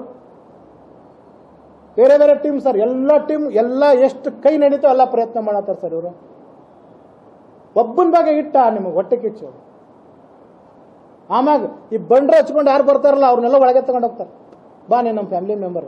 ಬೇರೆ ಬೇರೆ ಟೀಮ್ ಸರ್ ಎಲ್ಲ ಟೀಮ್ ಎಲ್ಲ ಎಷ್ಟು ಕೈ ನಡೀತೋ ಎಲ್ಲ ಪ್ರಯತ್ನ ಮಾಡತ್ತಾರ ಸರ್ ಇವರು ಒಬ್ಬನ ಬಗ್ಗೆ ಇಟ್ಟ ನಿಮಗೆ ಹೊಟ್ಟೆ ಕಿಚ್ಚು ಆಮ್ಯಾಗ ಈ ಬಂಡ್ರ ಹಚ್ಕೊಂಡು ಯಾರು ಬರ್ತಾರಲ್ಲ ಅವ್ರನ್ನೆಲ್ಲ ಒಳಗೆ ತಗೊಂಡು ಹೋಗ್ತಾರೆ ಬಾ ನೀನು ನಮ್ಮ ಫ್ಯಾಮಿಲಿ ಮೆಂಬರ್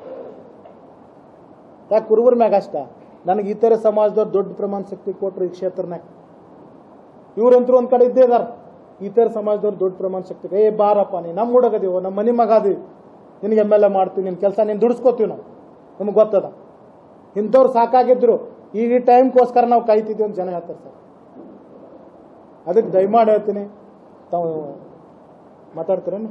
ಯಾಕೆ ಕುರುಬರ ಮ್ಯಾಗ ಅಷ್ಟ ನನಗೆ ಇತರೆ ಸಮಾಜದವ್ರು ದೊಡ್ಡ ಪ್ರಮಾಣ ಶಕ್ತಿ ಕೊಟ್ರು ಈ ಕ್ಷೇತ್ರನಾಗ ಇವ್ರಂತರೂ ಒಂದ್ ಕಡೆ ಇದ್ದೇ ಇದಾರ ಇತರ ಸಮಾಜದವ್ರು ದೊಡ್ಡ ಪ್ರಮಾಣ ಶಕ್ತಿ ಏ ಬಾರಪ್ಪ ನೀ ನಮ್ಮ ಹುಡುಗದೀವೋ ನಮ್ಮ ಮನೆ ಮಗ ಅದೀವಿ ನಿನಗೆ ಎಮ್ ಎಲ್ ಎ ಮಾಡ್ತೀವಿ ನಿನ್ನ ಕೆಲಸ ನೀನು ದುಡಿಸ್ಕೋತೀವಿ ನಾವು ನಮಗೆ ಗೊತ್ತದ ಇಂಥವ್ರು ಸಾಕಾಗಿದ್ರು ಈಗ ಈ ಟೈಮ್ಗೋಸ್ಕರ ನಾವು ಕಾಯ್ತಿದ್ವಿ ಅಂತ ಜನ ಹೇಳ್ತಾರೆ ಸರ್ ಅದಕ್ಕೆ ದಯಮಾಡಿ ಹೇಳ್ತೀನಿ ತಾವು ಮಾತಾಡ್ತೀರೇನು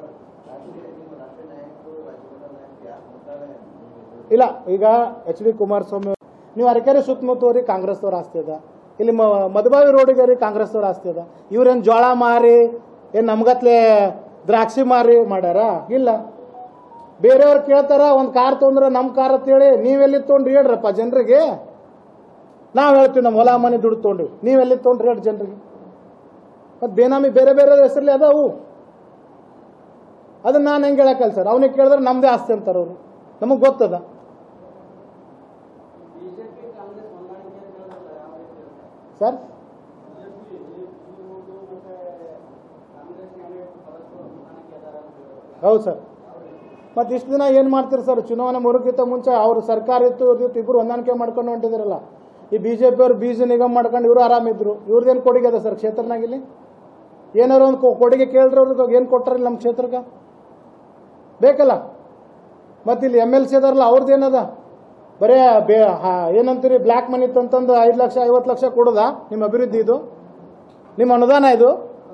ಇಲ್ಲ ಈಗ ಎಚ್ ಡಿ ಕುಮಾರಸ್ವಾಮಿ ಅವ್ರು- ನೀವು ಅರಕೆರೆ ಸುತ್ತಮುತ್ತವ್ರಿ ಕಾಂಗ್ರೆಸ್ದವ್ರ ಆಸ್ತಿ ಅದ ಇಲ್ಲಿ ಮ- ಮಧುಬಾವಿ ರೋಡಿಗೆ ರೀ ಕಾಂಗ್ರೆಸ್ದವ್ರ ಆಸ್ತಿ ಅದ ಇವ್ರೇನು ಜೋಳ ಮಾರಿ ಏನು ನಮ್ಗತ್ಲೆ ದ್ರಾಕ್ಷಿ ಮಾರಿ ಮಾಡ್ಯಾರ ಇಲ್ಲ ಬೇರೆಯವ್ರು ಕೇಳ್ತಾರ ಒಂದು ಕಾರ್ ತೊಂದ್ರೆ ನಮ್ಮ ಕಾರ್ ಅಂತೇಳಿ ನೀವೆಲ್ಲಿ ತೊಗೊಂಡ್ರಿ ಹೇಳ್ರಪ್ಪ ಜನರಿಗೆ ನಾವು ಹೇಳ್ತೀವಿ ನಮ್ಮ ಹೊಲ ಮನೆ ದುಡ್ಡು ತೊಗೊಂಡ್ರಿ ನೀವೆಲ್ಲಿ ತೊಗೊಂಡ್ರಿ ಹೇಳಿ ಜನರಿಗೆ ಮತ್ತು ಬೇನಾಮಿ ಬೇರೆ ಬೇರೆ ಹೆಸರಲ್ಲಿ ಅದಾವು ಅದನ್ನ ನಾನು ಹೆಂಗೆ ಹೇಳಕ್ಕಲ್ಲ ಸರ್ ಅವನಿಗೆ ಕೇಳಿದ್ರೆ ನಮ್ದೇ ಆಸ್ತಿ ಅಂತಾರೆ ಅವರು ನಮಗೆ ಗೊತ್ತದ ಸರ್ ಹೌದು ಸರ್ ಮತ್ತೆ ಇಷ್ಟು ದಿನ ಏನು ಮಾಡ್ತೀರಿ ಸರ್ ಚುನಾವಣೆ ಮುರುಗಿಂತ ಮುಂಚೆ ಅವ್ರು ಸರ್ಕಾರ ಇತ್ತು ಇವ್ರದ್ದು ಇಬ್ಬರು ಹೊಂದಾಣಿಕೆ ಮಾಡ್ಕೊಂಡು ಹೊಂಟಿದಿರಲ್ಲ ಈ ಬಿ ಜೆ ಪಿಯವ್ರು ಬೀಜ ನಿಗಮ ಮಾಡ್ಕೊಂಡು ಇವರು ಆರಾಮಿದ್ರು ಇವ್ರದ್ದೇನು ಕೊಡುಗೆ ಅದ ಸರ್ ಕ್ಷೇತ್ರನಾಗ ಇಲ್ಲಿ ಏನಾರು ಒಂದು ಕೊಡುಗೆ ಕೇಳಿದ್ರೆ ಅವ್ರಿಗೆ ಏನು ಕೊಟ್ಟಾರಿಲ್ಲ ನಮ್ಮ ಕ್ಷೇತ್ರಕ್ಕೆ ಬೇಕಲ್ಲ ಮತ್ತೆ ಇಲ್ಲಿ ಎಮ್ ಎಲ್ ಸಿ ಅದಾರಲ್ಲ ಅವ್ರದ್ದು ಏನದ ಬರೇ ಬೇ ಹಾ- ಏನಂತೀರಿ ಬ್ಲ್ಯಾಕ್ ಮನಿ ತಂತಂದು ಐದು ಲಕ್ಷ ಐವತ್ತು ಲಕ್ಷ ಕೊಡೋದಾ ನಿಮ್ಮ ಅಭಿವೃದ್ಧಿ ಇದು ನಿಮ್ಮ ಅನುದಾನ ಇದು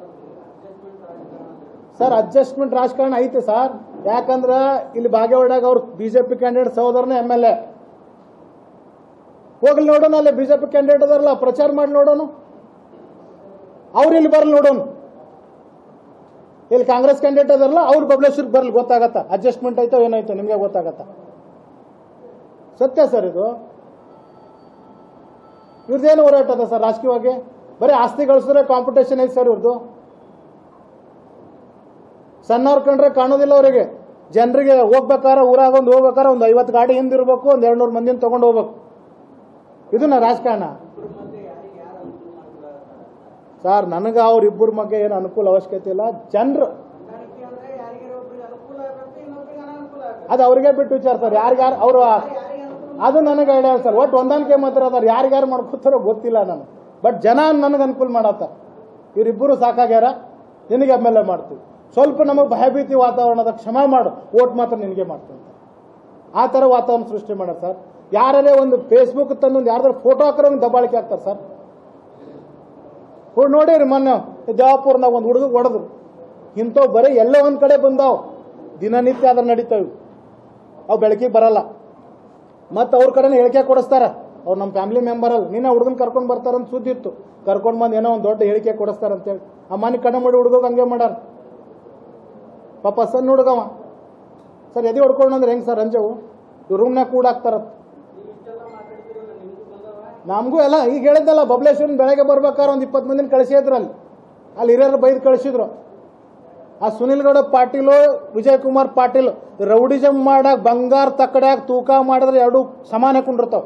ಸರ್ ಅಡ್ಜಸ್ಟ್ಮೆಂಟ್ ರಾಜಕಾರಣ ಐತೆ ಸರ್ ಯಾಕಂದ್ರೆ ಇಲ್ಲಿ ಬಾಗೇವಾಡಾಗ ಅವ್ರು ಬಿಜೆಪಿ ಕ್ಯಾಂಡಿಡೇಟ್ ಸಹೋದರನೇ ಎಮ್ ಎಲ್ ಎ ಹೋಗ್ಲಿ ನೋಡೋಣ ಅಲ್ಲಿ ಬಿಜೆಪಿ ಕ್ಯಾಂಡಿಡೇಟ್ ಅದಾರಲ್ಲ ಪ್ರಚಾರ ಮಾಡಿ ನೋಡೋಣ ಅವ್ರು ಇಲ್ಲಿ ಬರ್ಲಿ ನೋಡೋಣ ಇಲ್ಲಿ ಕಾಂಗ್ರೆಸ್ ಕ್ಯಾಂಡಿಡೇಟ್ ಅದಾರಲ್ಲ ಅವ್ರು ಬಬಲೇಶ್ವರ್ಗೆ ಬರ್ಲಿ ಗೊತ್ತಾಗತ್ತ ಅಡ್ಜಸ್ಟ್ಮೆಂಟ್ ಐತೋ ಏನಾಯ್ತೋ ನಿಮಗೆ ಗೊತ್ತಾಗತ್ತ ಸತ್ಯ ಸರ್ ಇದು ಇವ್ರದ್ದೇನು ಹೋರಾಟ ಅದ ಸರ್ ರಾಜಕೀಯವಾಗಿ ಬರೀ ಆಸ್ತಿ ಗಳಿಸಿದ್ರೆ ಕಾಂಪಿಟೇಷನ್ ಐತೆ ಸರ್ ಇವ್ರದ್ದು ಸಣ್ಣವ್ರು ಕಂಡ್ರೆ ಕಾಣೋದಿಲ್ಲ ಅವರಿಗೆ ಜನರಿಗೆ ಹೋಗ್ಬೇಕಾರ ಊರಾಗ ಒಂದು ಹೋಗ್ಬೇಕಾರ ಒಂದು ಐವತ್ತು ಗಾಡಿ ಹಿಂದಿರ್ಬೇಕು ಒಂದು ಎರಡು ನೂರು ಮಂದಿನ ತಗೊಂಡು ಹೋಗ್ಬೇಕು ಇದನ್ನ ರಾಜಕಾರಣ ಸರ್ ನನಗೆ ಅವ್ರಿಬ್ಬರ ಬಗ್ಗೆ ಏನು ಅನುಕೂಲ ಅವಶ್ಯಕತೆ ಇಲ್ಲ ಜನರು ಅದು ಅವ್ರಿಗೆ ಬಿಟ್ಟು ವಿಚಾರ ಸರ್ ಯಾರಿಗಾರು ಅವರು ಅದು ನನಗೆ ಐಡಿಯಾ ಸರ್ ಒಟ್ಟು ಹೊಂದಾಣಿಕೆ ಮಾತ್ರ ಅದಾರ ಯಾರಿಗಾರು ಮಾಡ್ಕೊತಾರೋ ಗೊತ್ತಿಲ್ಲ ನಾನು ಬಟ್ ಜನ ನನಗೆ ಅನುಕೂಲ ಮಾಡತ್ತ ಇವರಿಬ್ಬರು ಸಾಕಾಗ್ಯಾರ ನಿನಗೆ ಎಮ್ ಎಲ್ ಎ ಮಾಡ್ತೀವಿ ಸ್ವಲ್ಪ ನಮಗೆ ಭಯಭೀತಿ ವಾತಾವರಣದ ಕ್ಷಮಾ ಮಾಡು ಓಟ್ ಮಾತ್ರ ನಿನಗೆ ಮಾಡ್ತೀನಿ ಅಂತ. ಆ ಥರ ವಾತಾವರಣ ಸೃಷ್ಟಿ ಮಾಡ್ಯಾರ ಸರ್ ಯಾರೇ ಒಂದು ಫೇಸ್ಬುಕ್ ತಂದು ಒಂದು ಯಾರ್ದಾರು ಫೋಟೋ ಹಾಕೋರು ದಬ್ಬಾಳಿಕೆ ಆಗ್ತಾರೆ ಸರ್ ಹುಡ್ ನೋಡಿರಿ ಮೊನ್ನೆ ದೇವಾಪುರ್ನಾಗ ಒಂದು ಹುಡುಗ ಹೊಡೆದ್ರು ಇಂಥವು ಬರೀ ಎಲ್ಲ ಒಂದ್ ಕಡೆ ಬಂದಾವ್ ದಿನನಿತ್ಯ ಅದ್ರ ನಡೀತಾವ್ ಅವು ಬೆಳಕಿಗೆ ಬರಲ್ಲ ಮತ್ತು ಅವ್ರ ಕಡೆನೇ ಹೇಳಿಕೆ ಕೊಡಿಸ್ತಾರ ಅವ್ರು ನಮ್ಮ ಫ್ಯಾಮಿಲಿ ಮೆಂಬರ್ ಅಲ್ಲ ನಿನ್ನೆ ಹುಡುಗನ್ ಕರ್ಕೊಂಡು ಬರ್ತಾರಂತ ಸುದ್ದಿ ಇತ್ತು ಕರ್ಕೊಂಡು ಬಂದು ಏನೋ ಒಂದು ದೊಡ್ಡ ಹೇಳಿಕೆ ಕೊಡಿಸ್ತಾರ ಅಂತೇಳಿ ಆ ಮನೆ ಕಣ್ಣು ಮಾಡಿ ಹುಡುಗ ಹಂಗೆ ಮಾಡ್ಯಾರ ಪಾಪ ಸಣ್ಣ ಹುಡುಗವ ಸರ್ ಎದೆ ಹೊಡ್ಕೊಂಡು ಅಂದ್ರೆ ಹೆಂಗೆ ಸರ್ ಅಂಜವು ಇವ್ ರೂಮ್ನಾಗ ಕೂಡ ಹಾಕ್ತಾರ ನಮಗೂ ಎಲ್ಲ ಈಗ ಹೇಳಿದ್ದಲ್ಲ ಬಬಲೇಶ್ವರನ್ ಬೆಳಗ್ಗೆ ಬರ್ಬೇಕಾದ್ರೆ ಒಂದು ಇಪ್ಪತ್ತು ಮಂದಿನ ಕಳಿಸಿದ್ರು ಅಲ್ಲಿ ಅಲ್ಲಿ ಹಿರಿಯರು ಬೈದು ಕಳಿಸಿದ್ರು ಆ ಸುನಿಲ್ ಗೌಡ ಪಾಟೀಲು ವಿಜಯ್ ಕುಮಾರ್ ಪಾಟೀಲ್ ರೌಡಿಸಮ್ ಮಾಡಾಕ ಬಂಗಾರ ತಕ್ಕಡ್ಯಾಗ ತೂಕ ಮಾಡಿದ್ರೆ ಎರಡು ಸಮಾನ ಕುಂಡಿರ್ತಾವ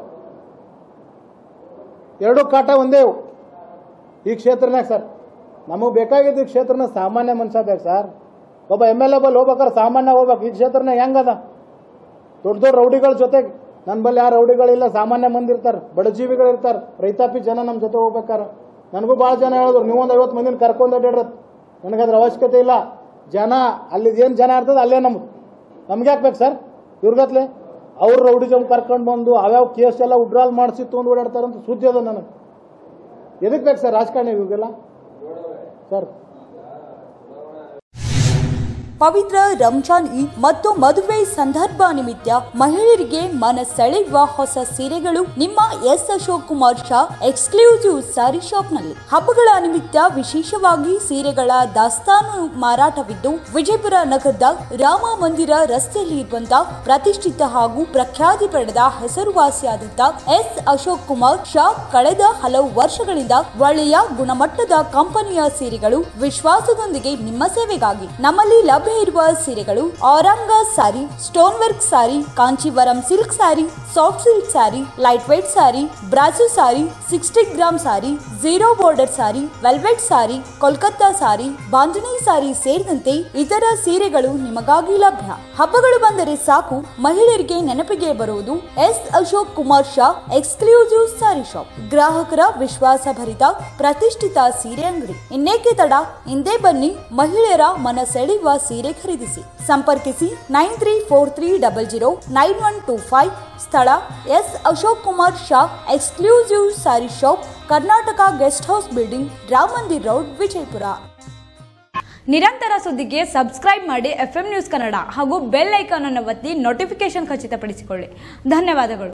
ಎರಡು ಕಾಟ ಒಂದೇ ಇವು. ಈ ಕ್ಷೇತ್ರನಾಗ ಸರ್ ನಮಗೆ ಬೇಕಾಗಿದ್ದು ಈ ಕ್ಷೇತ್ರನ ಸಾಮಾನ್ಯ ಮನುಷ್ಯ ಬೇಕು ಸರ್ ಒಬ್ಬ ಎಮ್ ಎಲ್ ಎ ಬಲ್ಲಿ ಹೋಗ್ಬೇಕಾದ್ರೆ ಸಾಮಾನ್ಯ ಹೋಗ್ಬೇಕು ಈ ಕ್ಷೇತ್ರನಾಗ ಹೆಂಗದ ದೊಡ್ಡ ದೊಡ್ಡ ರೌಡಿಗಳ ಜೊತೆಗೆ ನನ್ನ ಬಲ್ಲಿ ಯಾರು ರೌಡಿಗಳಿಲ್ಲ ಸಾಮಾನ್ಯ ಮಂದಿ ಇರ್ತಾರೆ ಬಡಜೀವಿಗಳು ಇರ್ತಾರೆ ರೈತಾಪಿ ಜನ ನಮ್ಮ ಜೊತೆ ಹೋಗ್ಬೇಕಾರ ನನಗೂ ಭಾಳ ಜನ ಹೇಳಿದ್ರು ನೀವೊಂದು ಐವತ್ತು ಮಂದಿನ ಕರ್ಕೊಂಡು ಅಡ್ಡಾಡ್ರತ್ ನನಗದ್ರ ಅವಶ್ಯಕತೆ ಇಲ್ಲ ಜನ ಅಲ್ಲಿ ಏನು ಜನ ಇರ್ತದೆ ಅಲ್ಲೇ ನಮ್ದು ನಮ್ಗೆ ಯಾಕೆ ಬೇಕು ಸರ್ ಇವ್ರಿಗತ್ಲೆ ಅವ್ರು ರೌಡಿಸಮ್ ಕರ್ಕೊಂಡು ಬಂದು ಅವ್ಯಾವ ಕೇಸ್ ಎಲ್ಲ ಉಡ್ರಾಲ್ ಮಾಡಿಸಿ ತೊಗೊಂಡು ಓಡಾಡ್ತಾರಂತ ಸುದ್ದಿ ಅದ ನನಗೆ ಎದಕ್ಕೆ ಬೇಕು ಸರ್ ರಾಜಕಾರಣ ಇವಾಗೆಲ್ಲ ಸರ್ ಪವಿತ್ರ ರಂಜಾನ್ ಈದ್ ಮತ್ತು ಮದುವೆ ಸಂದರ್ಭ ನಿಮಿತ್ತ ಮಹಿಳೆಯರಿಗೆ ಮನ ಸೆಳೆಯುವ ಹೊಸ ಸೀರೆಗಳು ನಿಮ್ಮ ಎಸ್ ಅಶೋಕ್ ಕುಮಾರ್ ಶಾ ಎಕ್ಸ್ಕ್ಲೂಸಿವ್ ಸ್ಯಾರಿ ಶಾಪ್ನಲ್ಲಿ ಹಬ್ಬಗಳ ನಿಮಿತ್ತ ವಿಶೇಷವಾಗಿ ಸೀರೆಗಳ ದಾಸ್ತಾನು ಮಾರಾಟವಿದ್ದು ವಿಜಯಪುರ ನಗರದ ರಾಮ ಮಂದಿರ ರಸ್ತೆಯಲ್ಲಿ ಇರುವಂತಹ ಪ್ರತಿಷ್ಠಿತ ಹಾಗೂ ಪ್ರಖ್ಯಾತಿ ಪಡೆದ ಹೆಸರುವಾಸಿಯಾದಂತ ಎಸ್ ಅಶೋಕ್ ಕುಮಾರ್ ಶಾ ಕಳೆದ ಹಲವು ವರ್ಷಗಳಿಂದ ಒಳ್ಳೆಯ ಗುಣಮಟ್ಟದ ಕಂಪನಿಯ ಸೀರೆಗಳು ವಿಶ್ವಾಸದೊಂದಿಗೆ ನಿಮ್ಮ ಸೇವೆಗಾಗಿ ನಮ್ಮಲ್ಲಿ ಲಭ್ಯ ಇರುವ ಸೀರೆಗಳು Aurang sari stone work sari Kanchivaram silk sari soft silk sari light weight sari brasso sari sixty gram sari zero border sari velvet sari Kolkata sari Bandhani sari ಸೇರಿದಂತೆ ಇತರ ಸೀರೆಗಳು ನಿಮಗಾಗಿ ಲಭ್ಯ ಹಬ್ಬಗಳು ಬಂದರೆ ಸಾಕು ಮಹಿಳೆಯರಿಗೆ ನೆನಪಿಗೆ ಬರುವುದು S Ashok Kumar Shah exclusive sari shop ಗ್ರಾಹಕರ ವಿಶ್ವಾಸಭರಿತ ಪ್ರತಿಷ್ಠಿತ ಸೀರೆ ಅಂಗಡಿ ಇನ್ನೇಕೆ ತಡ ಹಿಂದೆ ಬನ್ನಿ ಮಹಿಳೆಯರ ಮನ ಸೆಳೆಯುವ ಸೀರೆ ಖರೀದಿಸಿ ಸಂಪರ್ಕಿಸಿ nine three four three double zero nine one two five ಸ್ಥಳ S Ashok Kumar Shah exclusive sari shop Karnataka guest house building Rama Mandir road Vijayapura ನಿರಂತರ ಸುದ್ದಿಗೆ ಸಬ್ಸ್ಕ್ರೈಬ್ ಮಾಡಿ ಎಫ್ ನ್ಯೂಸ್ ಕನ್ನಡ ಹಾಗೂ ಬೆಲ್ ಐಕಾನ್ ಅನ್ನು ಒತ್ತಿ ನೋಟಿಫಿಕೇಶನ್ ಖಚಿತಪಡಿಸಿಕೊಳ್ಳಿ ಧನ್ಯವಾದಗಳು